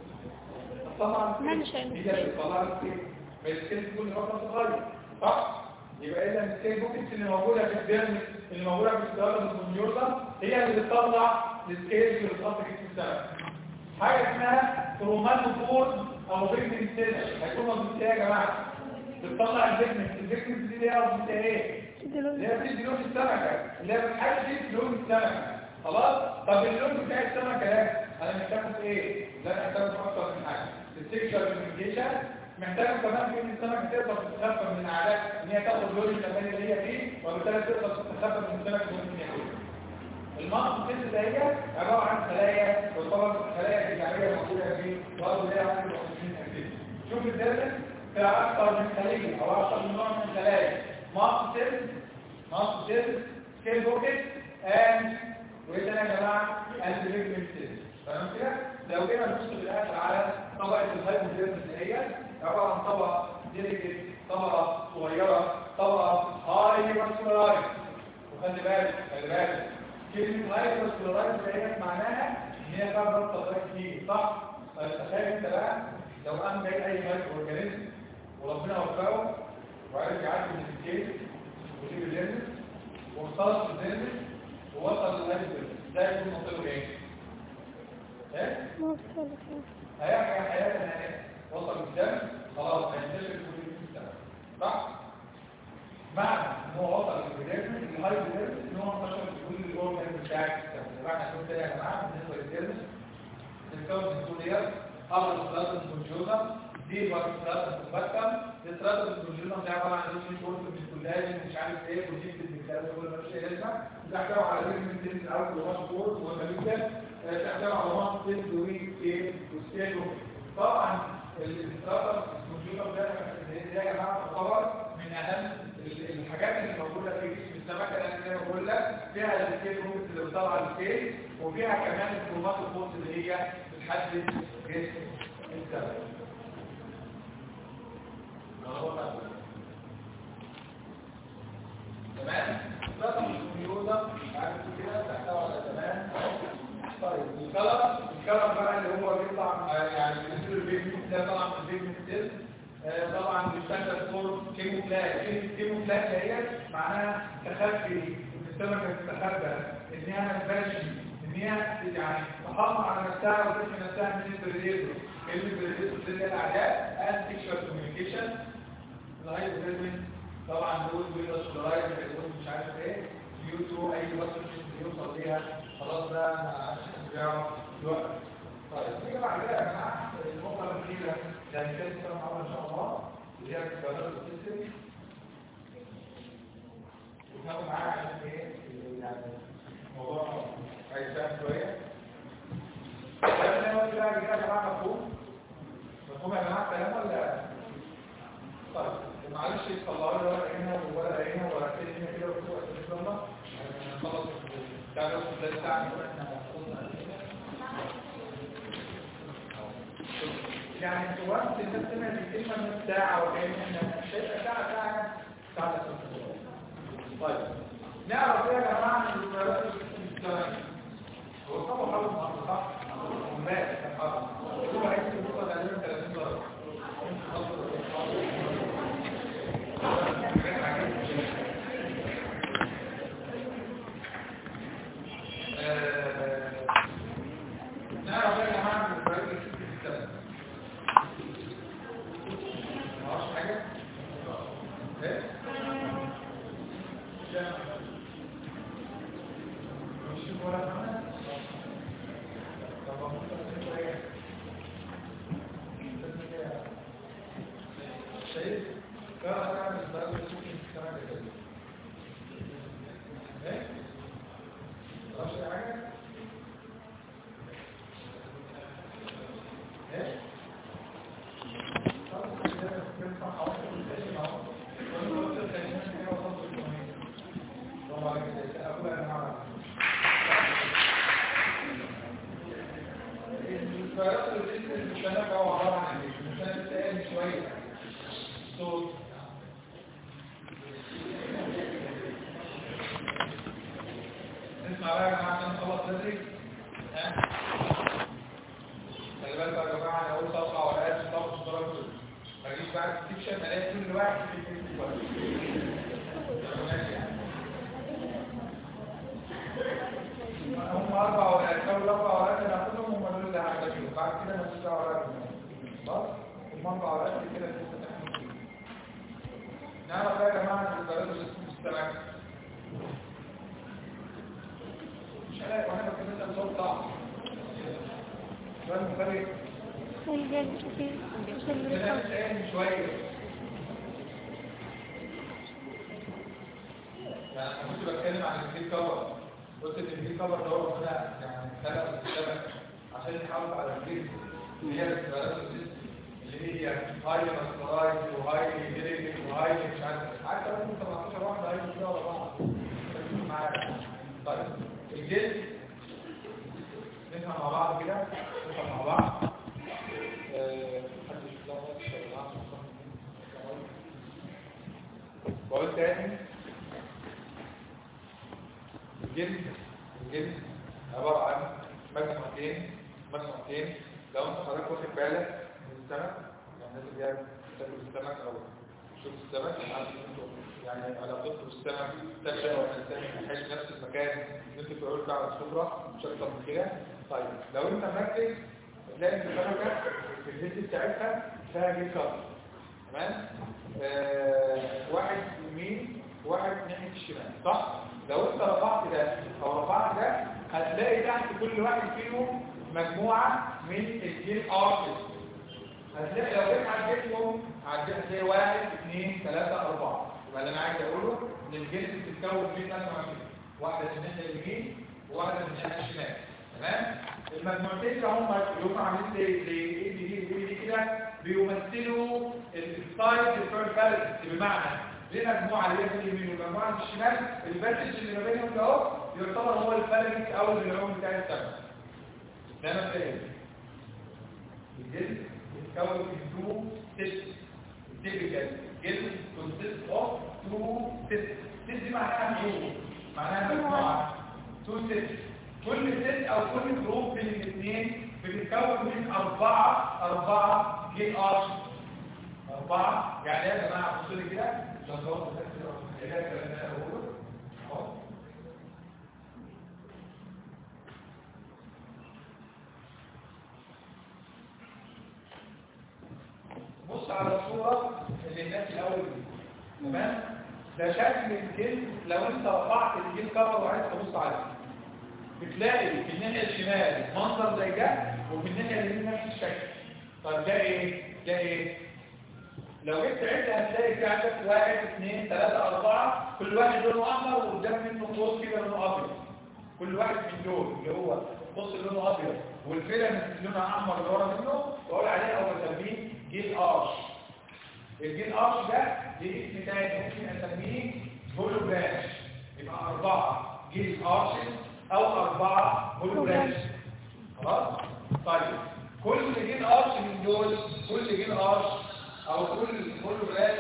[SPEAKER 1] طبعا
[SPEAKER 2] ما مش
[SPEAKER 1] هي اللي بتطلع السكيل ما السكيل كل فتره صغير صح يبقى اذا السكيل بوكس اللي موجوده في الدم اللي موجوده في السيارة الكمبيوتر هي اللي بتطلع السكيل اللي بتحط في السمك حاجه اسمها كروماتوفور او بيجمنت سيل هيكون موجود ايه يا جماعه بتطلع البيجمنت البيجمنت دي هي قصدي ايه اللي هي بتدي لون السمكه اللي هي بتحدد لون السمكه خلاص طب اللون بتاع السمكه ده انا محتاجه في ايه ده انا محتاجه في اكتر من حاجه السكشوال كوميونيكيشن محتاجه كمان في ان السمكه تقدر تتخفى من العادات ان هي تاخد لون الكمان اللي هي فيه وبالتالي تقدر تتخفى من السمكه ممكن ياكلها المنطقة اللي هي عبارة عن خلايا وطبعا الخلايا الجماعية موجودة في برضه ليها 21 أكتيف شوف الدرس فيها أكثر من خلية أو أكثر من نوع من الخلايا ماست سيل ماست سيل سكيل بوكيت أند وإيه تاني يا جماعة أند بيجمنت سيل تمام كده؟ لو جينا نبص في الآخر على طبقة الهايبوثيرمس اللي هي عبارة عن طبقة ديليكت طبقة صغيرة طبقة هاي ماسكولارايز وخلي بالك خلي بالك كلمة هايبر كلورايد ديت معناها ان هي فيها ضغط طبيعي كتير صح؟ طيب تخيل انت بقى لو قام جاي اي مايكرو اورجانيزم وربنا وفقه وعرف يعدي من الكيس ويجيب الليمس وخلص الليمس ووصل للهايبر ده يكون مصيره ايه؟ ايه؟ هيحيا حياة نهائية وصل الدم خلاص هينتشر كل السنة صح؟ معنى ان هو وصل للبيدرمس الهايبودرمس ان هو انتشر في كل الاورجن بتاعك معنى كنت يا جماعه بالنسبه للدرمس الكون الكولير قبل الصلاه الكونجوزا دي بعد الصلاه المبكر الصلاه الكونجوزا ده عباره عن ريشن كورس من الكولاجين مش عارف ايه وجيب الدكتور كل ما فيش لازمه بتحتوي على ريشن تنس الاول وماش كورس والمالوكا تحتوي على ماش تنس وي وستيلو طبعا الاستراتر الكونجوزا ده يا جماعه تعتبر من اهم الحاجات اللي موجودة في جسم السمكة لأن زي ما بقول لك فيها السكيل روبس اللي بتطلع السكيل وفيها كمان الكروماتوفورس اللي هي بتحدد جسم السمكة تمام رقم الكمبيوتر عارف كده تحتوي على تمام طيب الكلر الكلر بقى اللي هو بيطلع يعني بالنسبه للبيجمنت ده طبعا البيجمنت سيل طبعا بيشتغل فور كيموفلاج كيموفلاج هي معناها تخفي السمكه تتخبى ان هي ما تبانش ان هي يعني تحافظ على نفسها وتحمي نفسها من البريديتور البريديتور دي الاعداء and sexual communication الهايبوثيرمين طبعا دول بيبقى سولارايز مش عارف ايه ديو تو اي وصف بيوصل ليها خلاص ده ما عادش بيعرف يوقف طيب نيجي بعد كده يا جماعه النقطه الاخيره يعني كده نتكلم عنها ان شاء الله اللي هي الكبارات السيستم وناخد معاها عشان ايه يعني موضوع عايز فاهم شويه الكلام ده هو كده يا جماعه مفهوم مفهوم يا جماعه الكلام ولا طيب معلش طلعوا لي ورقه هنا وورقه هنا وورقتين هنا كده وكده ان شاء الله نخلص بتاع ده بتاعنا يعني توقف الناس سمعت الكلمة من ساعة وكأن احنا شايفة ساعة ساعة ساعة طيب نعرف ايه يا جماعة من الوزارات الإسلامية هو طبعا حاول مصر صح؟ امبارح كان حاضر هو عايز يوصل تقريبا 30 درجة ولا معنا طب ما ممكن ايه شايف كان اعمل بقى ممكن كمان كده ايه مش حاجه ايه نسمع بقى يا جماعه عشان نخلص بدري ها خلي بالكم يا جماعه انا اقول صفحه ولا قد صفحه اشتراك ما اجيش بعد السكشن الاقي كل واحد في الفيديو هم اربع ورقات اول اربع ورقات انا هاخدهم هم دول اللي هحتاجهم بعد كده مفيش دعوه ورقات خلاص هم اربع ورقات اللي كده لسه تحمل نعرف بقى يا جماعه ان البلد سيستم السمك مش عارف وانا بكلمك صوت صعب سؤال مفرق
[SPEAKER 2] الجلد في
[SPEAKER 1] كده
[SPEAKER 2] الجلد
[SPEAKER 1] تاني شويه يعني انا كنت بتكلم عن الفيل كفر قلت ان الفيل كفر ده هو ربنا يعني خلق السمك عشان يحافظ على الفيل اللي هي الفيروس اللي هي هاي ماسكورايز وهاي هيريك وهاي مش عارف حتى ممكن 17 واحده هاي كده ورا بعض خليكم معايا طيب الجلد نفهم مع بعض كده نفهم مع بعض آه، محدش لا ماتش ولا عارف بقول تاني الجلد الجلد عبارة عن مجموعتين مجموعتين لو انت حضرتك واخد بالك من السمك يعني الناس اللي هي بتاكل السمك او شوف السمك عارف ان انتوا يعني علاقتكم بالسمك تبدا والانسان يعيش نفس المكان اللي انتوا بتقعدوا فيه على السفره مش اكتر من كده طيب لو انت مركز هتلاقي ان السمكه في الهيد بتاعتها فيها جيل كفر تمام آه واحد يمين وواحد ناحيه الشمال صح لو انت رفعت ده او رفعت ده هتلاقي تحت كل واحد فيهم مجموعه من الجيل ارتس هتلاقي لو جيت عديتهم عديت هتلاقي واحد اثنين ثلاثة أربعة يبقى اللي أنا عايز أقوله إن الجلد بتتكون من مجموعتين واحدة من الناحية اليمين وواحدة من الناحية الشمال تمام المجموعتين اللي هم اللي هم عاملين زي زي ايه دي دي دي كده بيمثلوا السايد بتوع البالانس بمعنى ليه مجموعة اللي هي في اليمين والمجموعة اللي في الشمال البالانس اللي ما بينهم ده اهو يعتبر هو البالانس أو العموم بتاع السمك ده مبدئيا الجلد يتكون من تو ست typical جلد consist of two ست ست دي معناها ايه؟ معناها مجموعة تو ست كل ست او كل جروب بين الاثنين بتتكون من اربعة اربعة جيل ارش اربعة يعني ايه يا جماعة بصوا لي كده عشان تقعدوا تركزوا في الكلام اللي انا بقوله اهو بص على الصورة اللي الناس الأول دي تمام ده شكل الجلد لو انت رفعت الجلد كفر وعايز تبص عليه بتلاقي في الناحية الشمال منظر زي ده وفي الناحية اليمين نفس الشكل طب ده ايه؟ ده ايه؟ لو جبت عد هتلاقي في عندك واحد اثنين ثلاثة أربعة كل واحد لونه أحمر وقدام منه قوس كده لونه أبيض كل واحد من دول اللي هو قوس لونه أبيض والفيلم اللي لونها أحمر اللي ورا منه بقول عليه أو بسميه جيل ارش الجيل ارش ده ليه اسم تاني ممكن اسميه هولو برانش يبقى اربعه جيل ارش او اربعه هولو برانش خلاص طيب كل جيل ارش من دول كل جيل ارش او كل هولو برانش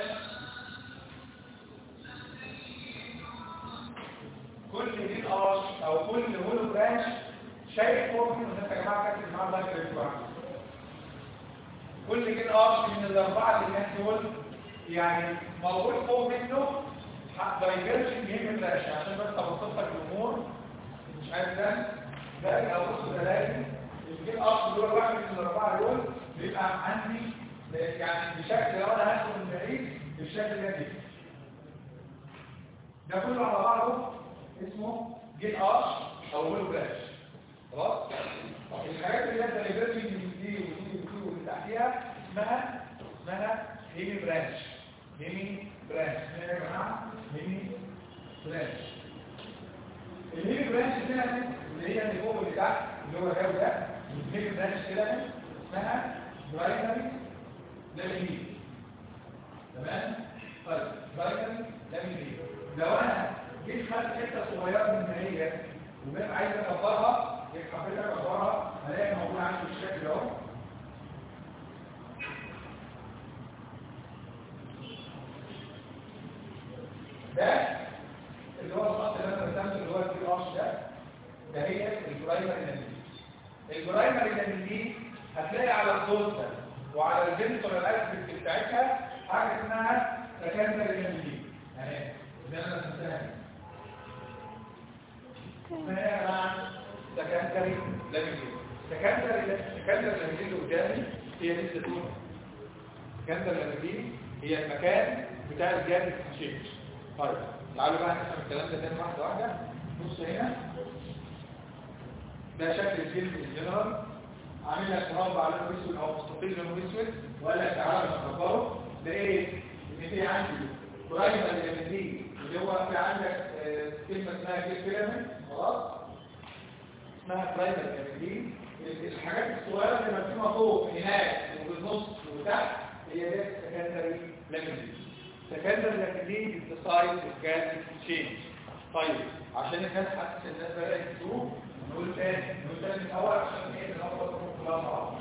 [SPEAKER 1] كل جيل ارش او كل هولو برانش شايف فوق منه ده يا جماعه كاتب معاه ده كده كل جيل ارش من الاربعه اللي هناك دول يعني موجود فوق منه دايفرجن يهم الراشة عشان بس ابسط لك الامور مش عارف ده ده او بص ده لازم الجيل ارش دول واحد من الاربعه دول بيبقى عندي يعني بشكل لو انا هاخده من بعيد بالشكل ده كده ده كله على بعضه اسمه جيل ارش او هولو جراش اسمها اسمها هيمي برانش هيمي برانش اسمها يا جماعه هيمي برانش الهيمي برانش كده اللي هي اللي فوق اللي تحت اللي هو ده ده الهيمي برانش كده اسمها برايمري لاميني تمام طيب برايمري لاميني لو انا جيت خدت حته صغيره من هي وبقى عايز اكبرها جيت حبيت اكبرها هلاقي موجود عندي الشكل ده اهو ده اللي هو الخط اللي انا رسمته اللي هو البي ارش ده ده هي البرايمري لاميني البرايمري لاميني هتلاقي على الدوسة وعلى الفنتر الاسبكت بتاعتها حاجه اسمها سكندري لاميني اهي ده انا رسمتها اسمها سكندري لاميني سكندري سكندري لاميني اللي قدامي هي دي الزيتونه سكندري لاميني هي المكان بتاع الجانب الشيك طيب تعالوا بقى نفهم الكلام ده تاني واحده واحده بص هنا ده شكل الجلد الجنرال عامل لك مربع لونه اسود او مستطيل لونه اسود وقال لك تعالى نكبره لقيت ان في عندي برايمر لاميني اللي هو في عندك آه، كلمه اسمها كيس بيراميد خلاص اسمها برايمر لاميني الحاجات الصغيره اللي مرسومه فوق هناك وفي النص وتحت هي دي سكندري لاميني سكندري لاميني بتصايد الجاز تشينج طيب عشان الناس حاسس الناس بدات تشوف نقول تاني نقول تاني من الاول عشان ايه نلخبط الامور كلها مع بعض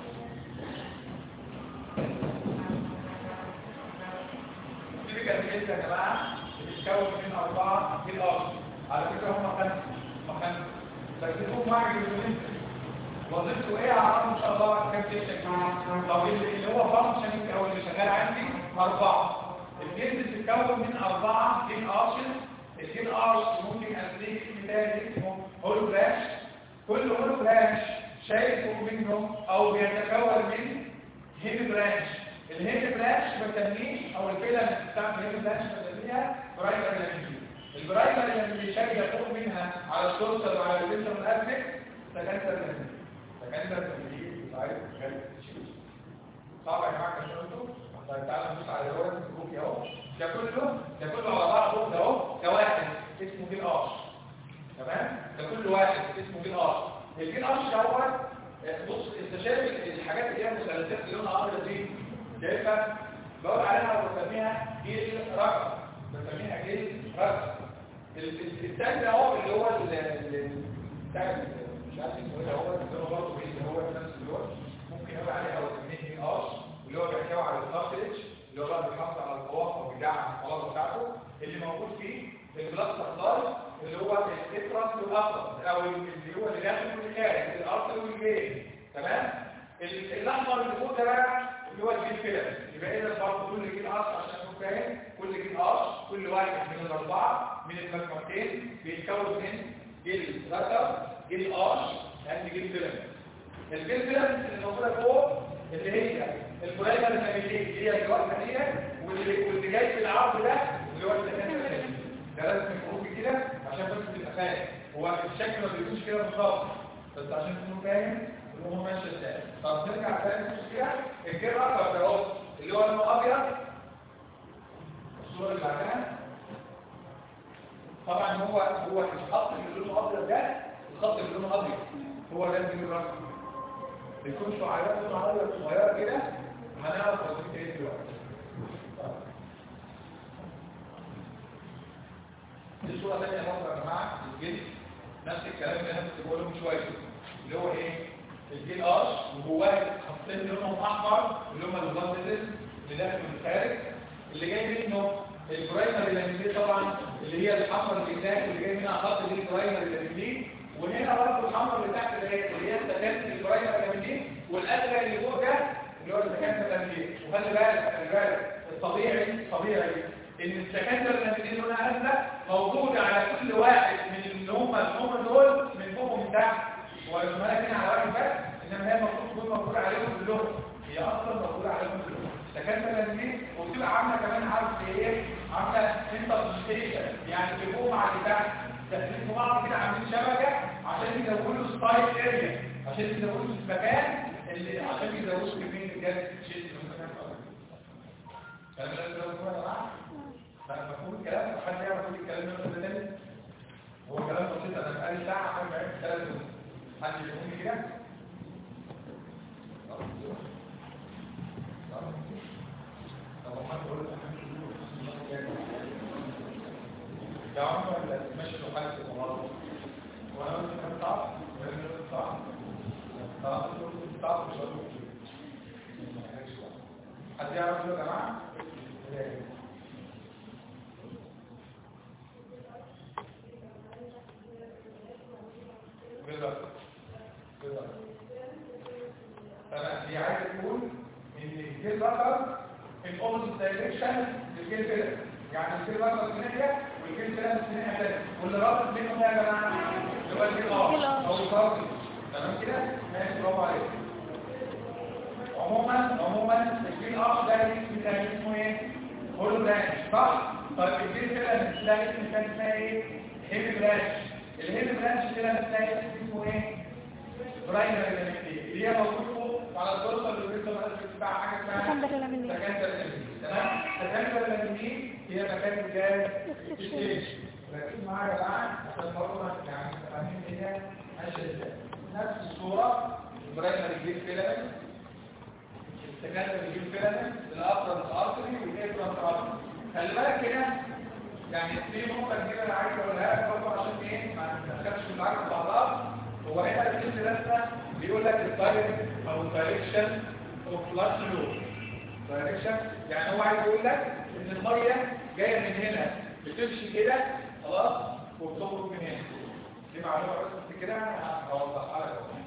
[SPEAKER 1] التيبيكال كيس يا جماعه بتتكون من اربعه في الارض على فكره هم خمسه هم خمسه بس يكون واحد من وظيفته ايه اعرف ان شاء الله كام كيس يا جماعه لو اللي هو فانكشننج او اللي شغال عندي اربعه الجلد بتتكون من اربعه جين ارشز الجين ارش ممكن اديك مثال اسمه هول براش كل هول برانش شايفه منهم او بيتكون من هيد برانش الهيد برانش بسميه او الفيلم بتاع الهيد برانش بسميها برايمري لاميني البرايمري لاميني شايف يقوم منها على السورسر وعلى الفيلتر الاسمك سكندر لاميني سكندر لاميني سايد صعب يا جماعه كده انتوا طيب تعالوا نبص على الورق الجروب اهو ده كله ده كله على بعضه ده اهو ده واحد اسمه جيل ارش تمام ده كل واحد اسمه جيل ارش الجيل ارش دوت بص انت شايف الحاجات اللي هي مثلثات اللي لونها ابيض دي شايفها بقول عليها بسميها جيل رقم بسميها جيل رقم الثاني ده هو اللي هو بتاع مش عارف اسمه ايه هو اللي هو برضه اللي هو نفس الوقت ممكن اقول عليه او اسميه جيل ارش اللي هو بيحتوي على الكارتريج اللي هو بقى بيحافظ على القوام او بيدعم الخلاصه بتاعته اللي موجود فيه البلاك سبلاي اللي هو الاتراس والاطرس او اللي هو اللي داخل واللي خارج الارتر والجين تمام الاحمر اللي فوق ده بقى اللي هو الجيل كده يبقى اذا برضه كل جيل ارش عشان تكون فاهم كل جيل ارش كل واحد من الاربعه من المجموعتين بيتكون من جيل ركب جيل ارش عند جيل فيلم الجيل فيلم اللي موجوده فوق اللي هي البرايمر الفاميلي اللي هي الواحده دي واللي واللي جاي في العرض ده اللي هو السكندري ده لازم يكون كده عشان بس تبقى فاهم هو الشكل ما بيكونش كده بالظبط بس عشان تكون فاهم الامور ماشيه ازاي طب نرجع تاني كده الجيل الاخضر ده اهو اللي هو لونه ابيض الصوره اللي بعدها طبعا هو هو الخط اللي لونه ابيض ده الخط اللي لونه ابيض هو ده الجيل الاخضر بيكون شعيرات لونها ابيض صغيره كده هنعرف وظيفه ايه دلوقتي دي صوره ثانيه برضه يا جماعه الجلد نفس الكلام اللي انا كنت بقوله من شويه اللي هو ايه الجيل ارش وجواه خطين لونهم احمر اللي هم البلاد فيزل اللي داخل من الخارج اللي جاي منه البرايمري لامينيه طبعا اللي هي الحمراء اللي هناك اللي جاي منها خط دي البرايمري لامينيه وهنا برضه الحمراء اللي تحت اللي هي اللي هي السكن البرايمري لامينيه والازرق اللي فوق ده اللي هو السكن لامينيه وخلي بالك خلي بالك الطبيعي طبيعي ان السكن اللامينيه لونها ازرق موجوده على كل واحد من اللي هم اللي هم دول من فوق ومن تحت ورسمها هنا على واحد بس انما هي المفروض تكون موجوده عليهم كلهم هي اصلا موجوده عليهم كلهم تكمل دي وبتبقى عامله كمان عارف ايه عامله انترستيشن يعني بيبقوا مع اللي تحت داخلين في بعض كده عاملين شبكه عشان يزودوا ستايل اريا عشان يزودوا المكان اللي عشان يزودوا كميه الجهاز شيء اللي هم كانوا كلام لازم لو يا جماعه مفهوم الكلام حد يعرف يقول الكلام ده ولا تاني هو كلام بسيط انا بقالي ساعه عشان بعمل الكلام ده حد يفهم لي كده طب ما تقول يا عم ولا ماشي له حاجه في الموضوع وانا قلت كان صعب ولا قلت صعب خلاص قلت صعب مش هقول حد يعرف يا جماعه بالظبط بالظبط تمام هي عايزه تقول ان الجيل رقم في الاوبوزيت دايركشن للجيل كده يعني الجيل رقم في ناحيه والجيل كده في ناحيه ثانيه واللي رابط بينهم يا جماعه اللي هو الجيل اه او الفرق تمام كده ماشي برافو عليك عموما عموما الجيل اه ده اسم تاني اسمه ايه؟ هولو دانش صح؟ طيب الجيل كده ده اسم تاني اسمها ايه؟ هيمي برانش الهيمي برانش كده بتلاقي اسمه ايه؟ برايمري لامينيه اللي هي موجود فوق على الدرسه اللي بيطلع بتاع حاجه اسمها
[SPEAKER 2] سكندري لامينيه.
[SPEAKER 1] سكندري لامينيه تمام؟ سكندري لامينيه هي مكان الجاز ستيج ركزوا معايا يا جماعه عشان برضه يعني فاهمين هي ماشيه ازاي نفس الصوره البرايمري جيل فيلامنت السكندري جيل فيلامنت الافرنت ارتري والافرنت ارتري خلي بالك كده يعني في نقطة كبيرة أنا عايز أقولها لك برضه عشان إيه ما نتدخلش في العالم مع بعض هو هنا الجزء ده بيقول لك الدايركت أو الدايركشن أوف فلاش فلو دايركشن يعني هو عايز يقول لك إن المية جاية من هنا بتمشي كده خلاص وبتخرج من هنا دي معلومة بس كده هوضحها لك أهو.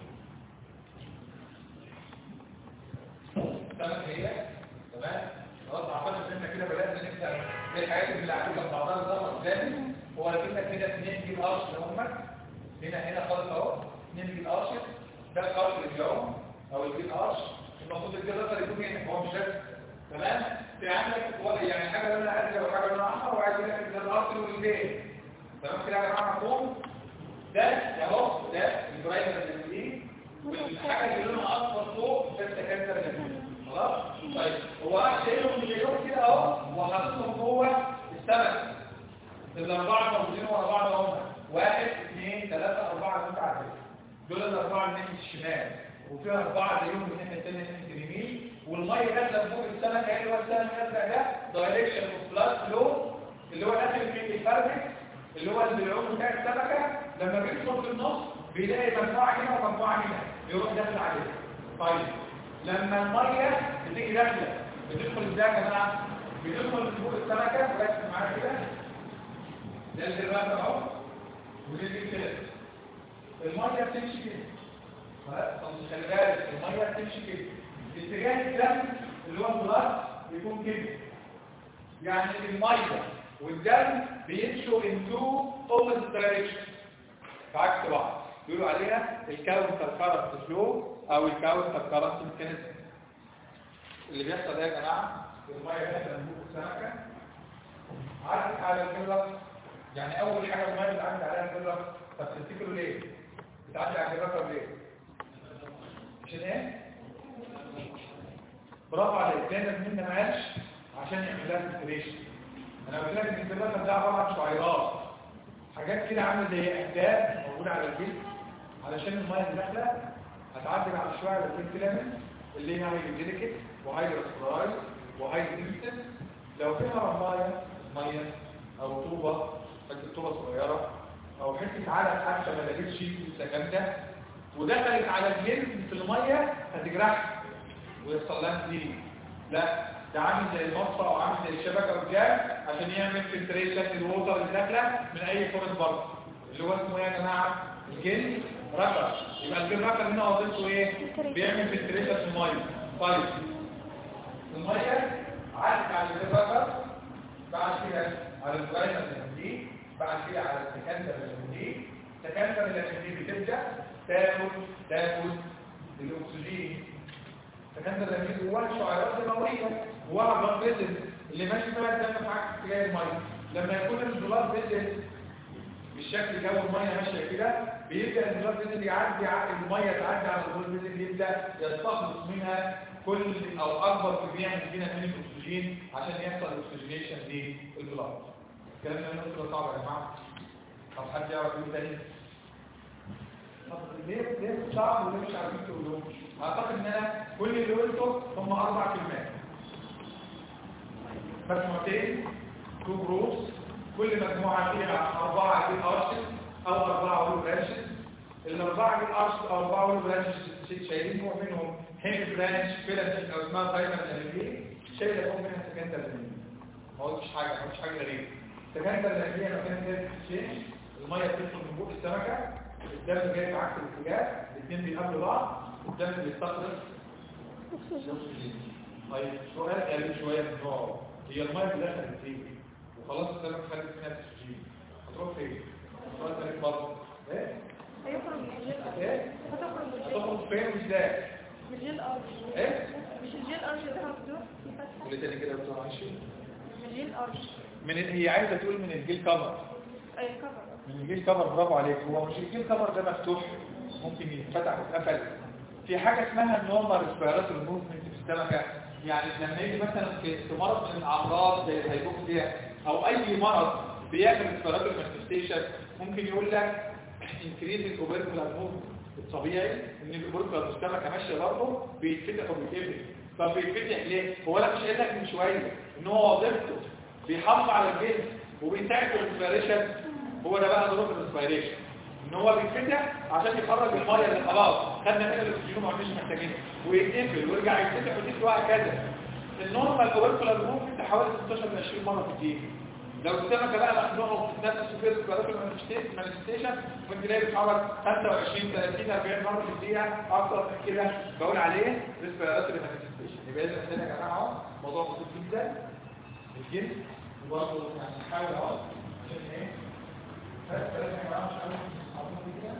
[SPEAKER 1] تمام هي تمام خلاص اعتقد ان احنا كده بدانا نبدا زي الحاجات اللي عندنا بعضها ظهر قدامي هو لقينا كده اثنين جيل ارش اللي هم هنا هنا خالص اهو اثنين جيل ارش ده الارش اللي اهو او الجيل ارش المفروض الجيل الاخر يكون هنا هو مش ده تمام في عندك وضع يعني حاجه لونها ازرق وحاجه لونها احمر وعايز اقول لك ده الارش والبيت تمام كده يا جماعه مفهوم ده اهو ده البرايمر اللي والحاجه اللي لونها اصفر فوق ده التكاثر اللي خلاص طيب هو راح شايلهم شايلهم كده اهو وحاططهم جوه السمك الاربعه موجودين ورا بعض اهو واحد اثنين ثلاثه اربعه اللي انت عارفهم دول الاربعه اللي ناحيه الشمال وفي اربعه زيهم من الناحيه الثانيه ناحيه اليمين والميه نازله فوق السمك اللي هو السمك الازرق ده دايركشن اوف بلاد فلو اللي هو داخل في الفرد اللي هو البلعوم بتاع السمكه لما بيدخل في النص بيلاقي مجموعه هنا ومجموعه هنا يروح داخل عليها طيب لما الميه بتيجي داخله بتدخل ازاي يا جماعه بتدخل من فوق السمكه ركز معايا كده ده الدراسه اهو ودي كده الميه بتمشي كده خلاص طب خلي بالك الميه بتمشي كده اتجاه الدم اللي هو البلاد بيكون كده يعني الميه والدم بيمشوا in two opposite directions في عكس بعض بيقولوا عليها الكاونتر كارنت فلو او الكاونتر كارنت ميكانيزم اللي بيحصل ده يا جماعه الميه داخله من فوق السمكه عدت على الجرس يعني اول حاجه الميه اللي عدت عليها الجرس طب تفتكروا ليه بتعدي على الجرس ليه عشان ايه برافو عليك دايما مين ما قالش عشان يعمل لها فلتريشن انا قلت لك ان الجرس ده عباره عن شعيرات حاجات كده عامله زي اهداف موجوده على الجلد علشان الميه اللي داخله هتعدي على شويه على الجلد فيلامنت اللي هي هاي ديليكت وهاي رسبراي وهاي ديليكت لو فيها رمايه ميه او طوبه حته طوبه صغيره او حته علق حتى ما لقيتش السكن ده ودخلت على الجلد في الميه هتجرحها ويحصل لها سليم لا ده عامل زي المصفى او عامل زي الشبكه والجاب عشان يعمل فلتريشن للوتر اللي داخله من اي فورن بره اللي هو اسمه ايه يا جماعه الجلد ركر يبقى الجلد ركر هنا وظيفته ايه بيعمل فلتريشن في الميه طيب الميه عدت على الجلد ركر بعد كده على البرايمر اللي بعد كده على السكندر اللي السكندر اللي بتبدا تاخد تاخد الاكسجين فكان ده لما جواه شعيرات دمويه جواها بلاد فيزل اللي ماشي فيها الدم في عكس اتجاه الميه لما يكون البلاد فيزل بالشكل جو الميه ماشيه كده بيبدا البلاد فيزل يعدي على الميه تعدي على البلاد فيزل يبدا يستخلص منها كل او اكبر كميه ممكنه من الاكسجين عشان يحصل اكسجينيشن للبلاد الكلام ده نقطه صعب يا جماعه طب حد يعرف ايه تاني طب ليه ليه صعب وليه مش عارفين تقولوه اعتقد ان انا كل اللي قلته هم اربع كلمات مجموعتين تو جروبس كل مجموعه فيها اربعه جيل ارشز او اربعه وول برانشز الاربعه جيل ارشز او اربعه وول برانشز شايلين فوق منهم هيم برانش فيلاتين او اسمها فاينل انرجي شايله فوق منها سكندر انرجي ما قلتش حاجه ما قلتش حاجه غريبه سكندر انرجي لما كانت جايه تشينج الميه بتدخل من بوق السمكه الدم جاي بعكس الاتجاه الاثنين بيقابلوا بعض الدم بيستخرج طيب سؤال قريب شويه من نوعه هي الميه اللي دخلت فين وخلاص السمك خدت منها اكسجين هتروح فين؟ هتروح تاني برضه ايه؟
[SPEAKER 2] هيخرج من الجيل
[SPEAKER 1] ايه؟
[SPEAKER 2] هتخرج من الجيل
[SPEAKER 1] هتخرج فين وازاي؟
[SPEAKER 2] من الجيل ارش
[SPEAKER 1] ايه؟
[SPEAKER 2] مش الجيل ارش ده مفتوح في فتحه
[SPEAKER 1] قولي تاني كده بتوع عايشين
[SPEAKER 2] من الجيل ارش
[SPEAKER 1] من ال- هي عايزه تقول من الجيل كفر
[SPEAKER 2] اي كفر
[SPEAKER 1] من الجيل كفر برافو عليك هو مش الجيل كفر ده مفتوح ممكن يتفتح ويتقفل في حاجه اسمها النورمال ريسبيراتوري موفمنت في السمكه يعني لما يجي مثلا في في مرض من الامراض زي الهيبوكسيا او اي مرض بيعمل ريسبيراتوري مانيفستيشن ممكن يقول لك انكريز الاوبركولار موفمنت الطبيعي ان الاوبركولار السمكه ماشيه برضه بيتفتح وبيتقفل طب بيتفتح ليه؟ هو انا مش قايل لك من شويه ان هو وظيفته بيحافظ على الجلد وبيساعد في الريسبيريشن هو ده بقى ظروف الريسبيريشن ان هو بيتفتح عشان يخرج الميه اللي خلاص خدنا منها الاكسجين وما عندناش محتاجينه ويتقفل ويرجع يتفتح ويتقفل وهكذا النورمال اوركولار موفمنت حوالي 16 ل 20 مره في الدقيقه لو السمكه بقى مخنوقه وبتتنفس وفي ريسبيراتوري مانيفستيشن ممكن تلاقي بتتحرك 25 30 40 مره في الدقيقه اكتر من كده بقول عليه ريسبيراتوري مانيفستيشن يبقى اذا عندنا يا جماعه اهو موضوع بسيط جدا الجنس وبرضه يعني نحاول اهو عشان ايه بس بلاش يا جماعه مش عارف أعطيكم كده.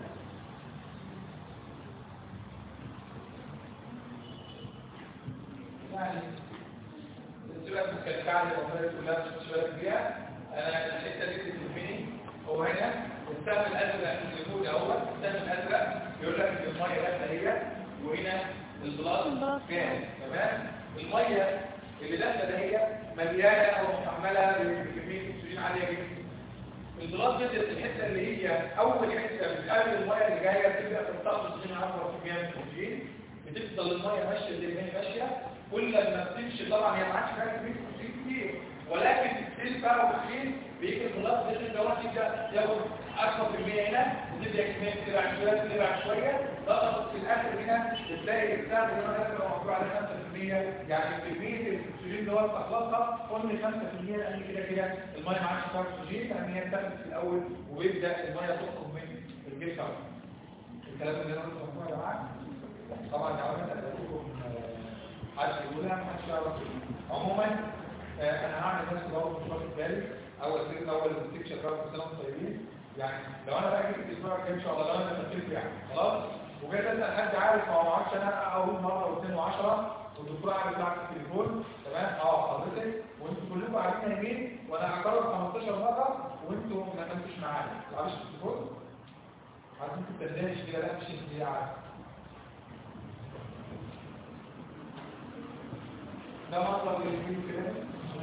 [SPEAKER 1] يعني السبب مكلكعة اللي بطلت كلها مش شوية فيها انا الحته دي بتهمني هو هنا السهم الازرق اللي فوق اهو السهم الازرق يقول لك ان الميه داخله هي وهنا البلاط
[SPEAKER 2] البلاط.
[SPEAKER 1] كام تمام الميه اللي داخله ده هي مليانه او محمله بكميه اكسجين عاليه جدا البلاط بدأت الحته اللي هي اول حته بتقابل الميه اللي جايه بتبدا تنتقل من 10% من الاكسجين بتفضل الميه ماشيه زي ما هي ماشيه كل ما بتمشي طبعا هي ما عادش فيها كميه اكسجين كتير ولكن السيل بقى والاكسجين بيجي البلاط داخل الجوات يبدا ياخد اكثر كميه هنا وتبدا كميه تبع شويه تبع شويه ضغط في الاخر هنا بتلاقي السهم اللي انا داخل موضوع على 5% يعني كميه الاكسجين اللي هو استخلصها قلنا 5% لان كده كده الميه ما عادش فيها اكسجين لان هي اتاخدت في الاول وبيبدا الميه تخرج من الجسم الكلام اللي انا قلته مفهوم يا جماعه طبعا لو انا اديتكم حد يقولها ما حدش يعرف عموما آه، انا هعمل نفس برضه مش واخد بالي اول سير اول ستيكشر كده سنه طيبين يعني لو انا بقى جبت الاسبوع الجاي ان شاء الله لو انا تفكرت يعني خلاص وجيت اسال حد عارف ما معرفش انا اقول مره واثنين وعشرة والدكتور عارف بتاعت التليفون تمام اه حضرتك وانتوا كلكم قاعدين نايمين وانا هكرر 15 مره وانتوا ما نمتوش معايا ما تلعبش في التليفون عايزين تتدلعش كده لا مش انت عارف ده مطلب الفيديو كده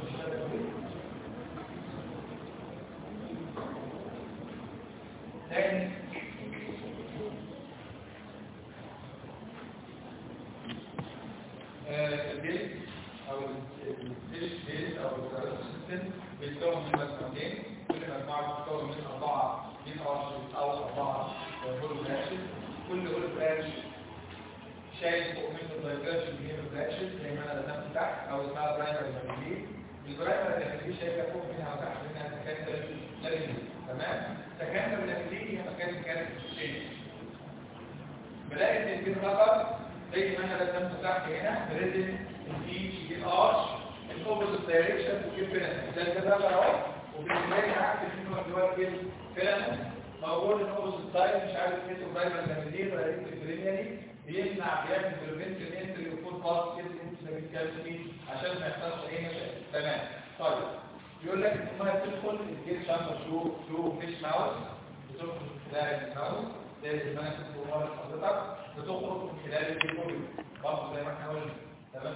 [SPEAKER 1] تاني آه، البيت او الفيش بيت او السيستم بيتكون من مجموعتين كل مجموعه بتتكون من اربعه من ارشد او اربعه هول براشد كل هول براش شايل فوق منه دايفرجن من البراشد زي ما انا رسمت تحت او اسمها برايمري مانجلي البرايمري مانجلي شايفه فوق منها وتحت منها سكندري مانجلي تمام سكندري مانجلي هي مكان كانت شيء بلاقي ان البين رقم زي ما انا رسمت تحت هنا بريزن البي جي الارش الاوبوزيت دايركشن وكيف فيلامنت ده كده بقى اهو وبالتالي عكس الفينو اللي هو الكيف فيلامنت موجود الاوبوزيت سايد مش عارف ايه سوبرايمال لاميلين ولا ايه بريميري بيمنع بيعمل بريفنت الانتري وفول باس كده انت بتتكلم عشان ما يحصلش اي مشاكل تمام طيب يقول لك ان الميه بتدخل الجيل شامبر ثرو ثرو فيش ماوس بتدخل من خلال الماوس زي ما انا كنت بقول لحضرتك بتخرج من خلال الجيل برضه زي ما احنا قلنا تمام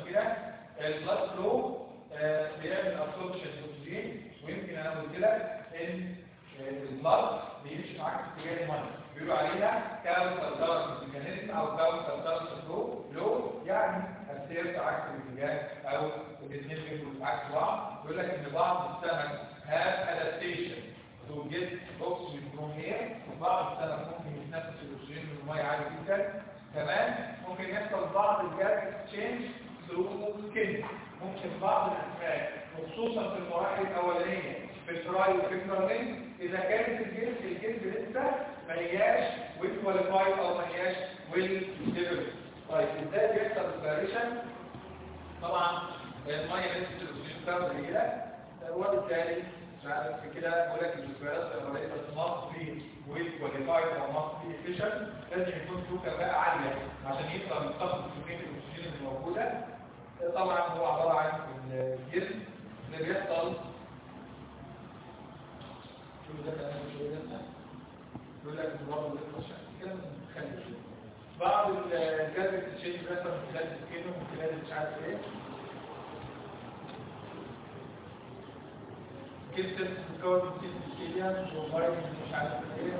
[SPEAKER 1] فلو بيعمل ابسوربشن اكسجين ويمكن انا قلت لك ان البلد بيمشي معاك في اتجاه الميه بيقولوا عليها كاونتر دارك ميكانيزم او كاونتر دارك فلو لو يعني السير في عكس الاتجاه او الاثنين بيبقوا عكس بعض بيقول لك ان بعض السمك have adaptation to get oxygen from here بعض السمك ممكن يتنفس الاكسجين من الميه عادي جدا كمان ممكن يحصل بعض الجاز اكسشينج ثرو سكين ممكن بعض الاسماك وخصوصا في المراحل الاولانيه في الفراي وفي الكرامين اذا كانت الجلد الجلد لسه ما هياش ويل كواليفايد او ما هياش ويل ديفلوب طيب ازاي بيحصل الفاريشن طبعا الميه لسه الاكسجين بتاعها قليله وبالتالي في كده بقول لك الفيروس لما لقيت مصر في ويل كواليفايد او مصر في افيشن لازم يكون له كفاءه عاليه عشان يقدر يستخدم كميه الاكسجين الموجوده طبعا هو عباره عن الجسم اللي بيحصل شوف ده كلام شويه ده يقول لك برضه ده كلام مخلي بعض الجذب التشينج بيحصل من خلال السكين ومن خلال مش عارف ايه كيف تتكون كيف الكيليان ومرض مش عارف ايه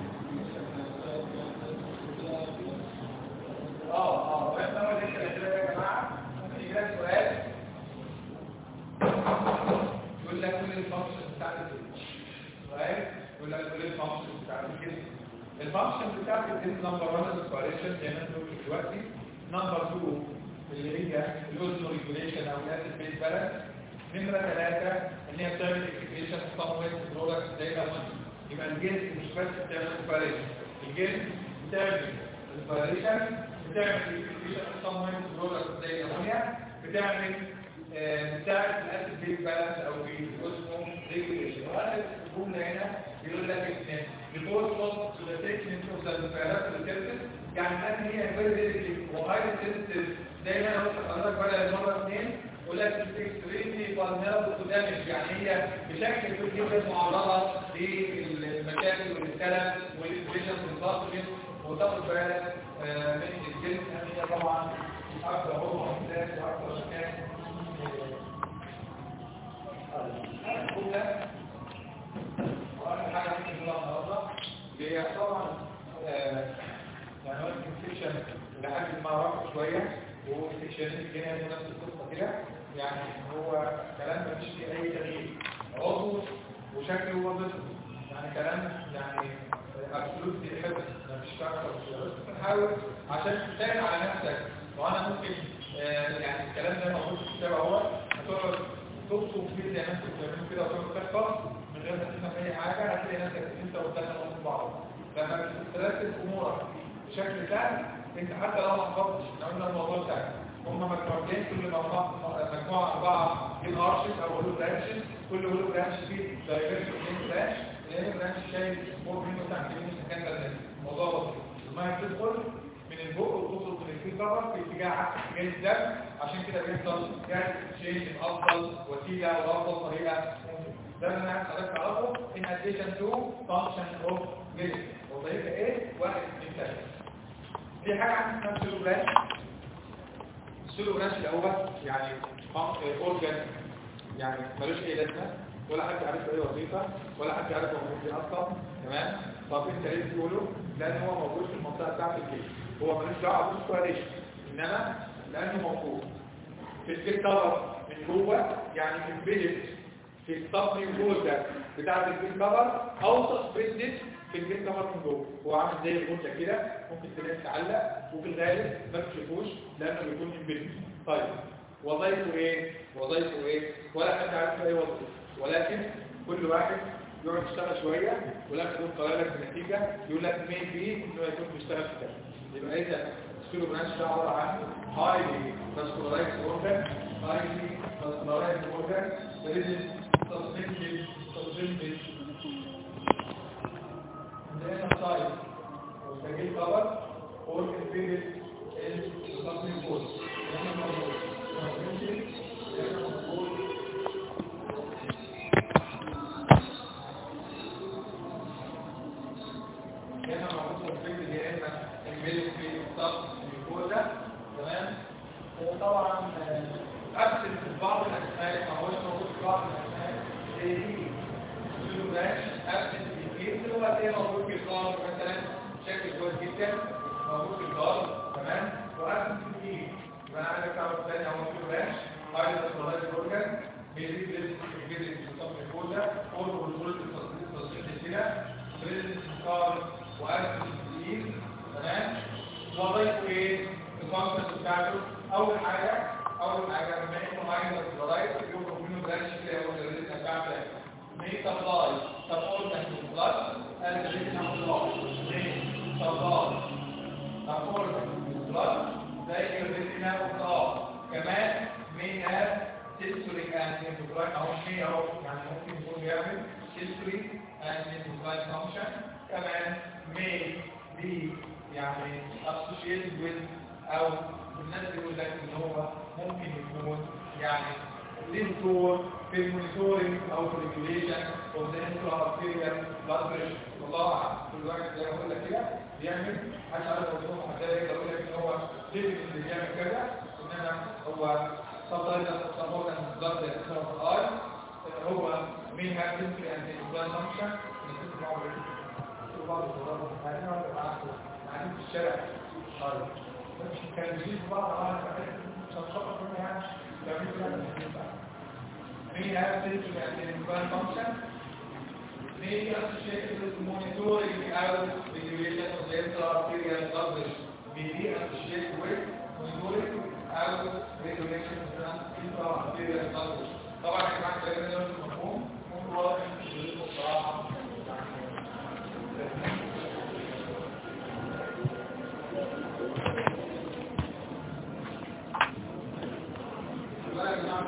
[SPEAKER 1] اه اه واحنا اول لسه كده يا جماعه ممكن يجي لك سؤال يقول لك كل الفانكشن بتاعت الجسم سؤال يقول لك كل الفانكشن بتاعت الجسم الفانكشن بتاعت الجسم نمبر 1 الاسبيريشن زي ما انت قلت دلوقتي نمبر 2 اللي هي الاوزمو ريجوليشن او الاسيد بيز بالانس نمرة ثلاثة ان هي بتعمل اكسبريشن في صم ويست برودكت زي الامونيا يبقى الجلد مش بس بتعمل اسبيريشن الجلد بتعمل اسبيريشن بتعمل اكسبريشن في صم ويست برودكت زي الامونيا بتعمل بتاعت الاسيد بيز بالانس او في الاوزمو ريجوليشن واخر الجملة هنا بيقول لك ان بيقول صوت to the treatment of the respiratory يعني الناس هي very very وهاي sensitive زي ما انا قلت لحضرتك بقى المره اثنين ولكن اكستريملي فالنيربل دامج يعني هي بشكل كبير جدا معرضه للمشاكل والكلام والانفليشن والضغط وتاخد بالك من الجلد ان هي طبعا اكثر هو احساس واكثر مكان واخر حاجه ممكن نقولها النهارده هي طبعا يعني هو الانفكشن لحد ما رفع شويه والانفكشن هنا نفس القصه كده يعني هو كلام مفيش فيه اي تغيير عضو وشكله وظيفته يعني كلام يعني ابسولوت حفظ مفيش اكتر بس بنحاول عشان تسهل على نفسك وانا ممكن آه يعني الكلام ده موجود في الكتاب اهو هتقعد تبصم فيه زي ما انت بتعملوا كده وتقعد تحفظ من غير ما تفهم اي حاجه هتلاقي نفسك انت قدامك من بعض لما بترتب امورك بشكل سهل انت حتى لو ما حفظتش احنا قلنا الموضوع سهل هم مجموعتين كل مجموعة مجموعة أربعة من أرشف أو هلو برانشز كل هلو برانش فيه دايفرشن من برانش لأن برانش شايل فوق منه تحت منه سكان ده الموضوع بسيط المية بتدخل من البق وتوصل من الفيل كفر في اتجاه عكس اتجاه الدم عشان كده بيحصل جاز تشينج أفضل وسيلة وأفضل طريقة ده اللي أنا عايز حضرتك تعرفه in addition to function of medicine وظيفة إيه؟ واحد اثنين ثلاثة في حاجة عندنا اسمها سيلو برانش السيلو برانش الاول يعني اورجان يعني ملوش اي لازمه ولا حد عارف ايه وظيفه ولا حد عارف هو موجود اصلا تمام طب انت ليه بتقوله لان هو موجود في المنطقه بتاعت الجيش هو ملوش دعوه بالسكواريشن انما لانه موجود في الجيل كفر من جوه يعني امبيدد في الصفر جوه ده بتاعت الجيل كفر او سسبندد في الجيل كفر من جوه هو عامل زي الغده كده ممكن تلاقيه متعلق وفي الغالب ما تشوفوش لانه بيكون امبيدد طيب وظيفه ايه وظيفه ايه ولا حد عارف ايه وظيفته ولكن كل واحد يقعد يشتغل شويه ولما يكون قرر لك بنتيجه يقول لك مين بي انه يكون بيشتغل في ده يبقى اذا السكيلو برانش ده عباره عن هايلي فاسكولارايز اورجان هايلي فاسكولارايز اورجان ريزن سسبنشن سسبنشن عندنا سايد وسجل كفر اورجان بيريد السسبنشن بوز هنا موجود الفكر يا اما الميلك في الصف الجوزة تمام وطبعا أبسل في بعض الأسماء ما هوش موجود في بعض الأسماء زي دي سلو برانش أبسل في كتير اللي هو زي موجود في الغار مثلا شكل كويس جدا موجود في الغار تمام وأبسل في كتير يبقى أنا عندك تعرف تاني أهو سلو برانش هايدر سولار أورجان بيزيد الجزء المصاب في الكوزة قرب والخروج التصديق تصديق السلة بريزنس مقارن وأبسل في كتير تمام وضيفوا ايه الكونسبت بتاعته اول حاجه اول حاجه لما انه عايز الضرايب يقولوا منه برانش كده هو الريزن بتاعته مي سبلاي سبورت اند بلس اند ريزن سبلاي مي سبلاي سبورت بلس زي الريزن اه كمان مي هاف سيستوري اند انتجراي اهو مي اهو يعني ممكن يكون بيعمل سيستوري اند انتجراي فانكشن كمان مي بي يعني associated with او الناس بيقول لك ان هو ممكن يكون يعني ليه دور في المونيتورنج او في الريجوليشن اوف ذا انترا ارتيريال بلاد بريشر والله اعلم كل واحد زي ما بقول لك كده بيعمل مش عارف اقول لهم حد يقدر يقول لك ان هو ليه اللي بيعمل كذا انما هو سبلاي سبورت اند بلاد بريشر اي هو مين هاف سنتري اند بلاد فانكشن بعض الضرر هذه قاعدين في الشارع طيب مش كان بيجيب بعض انا شخصت منها تعمل لها مين هذا سنتر يعني الانفان فانكشن may be associated with monitoring out regulation of the intra-arterial blood pressure may be associated with monitoring out regulation of the intra-arterial blood pressure طبعا يا جماعه الكلام ده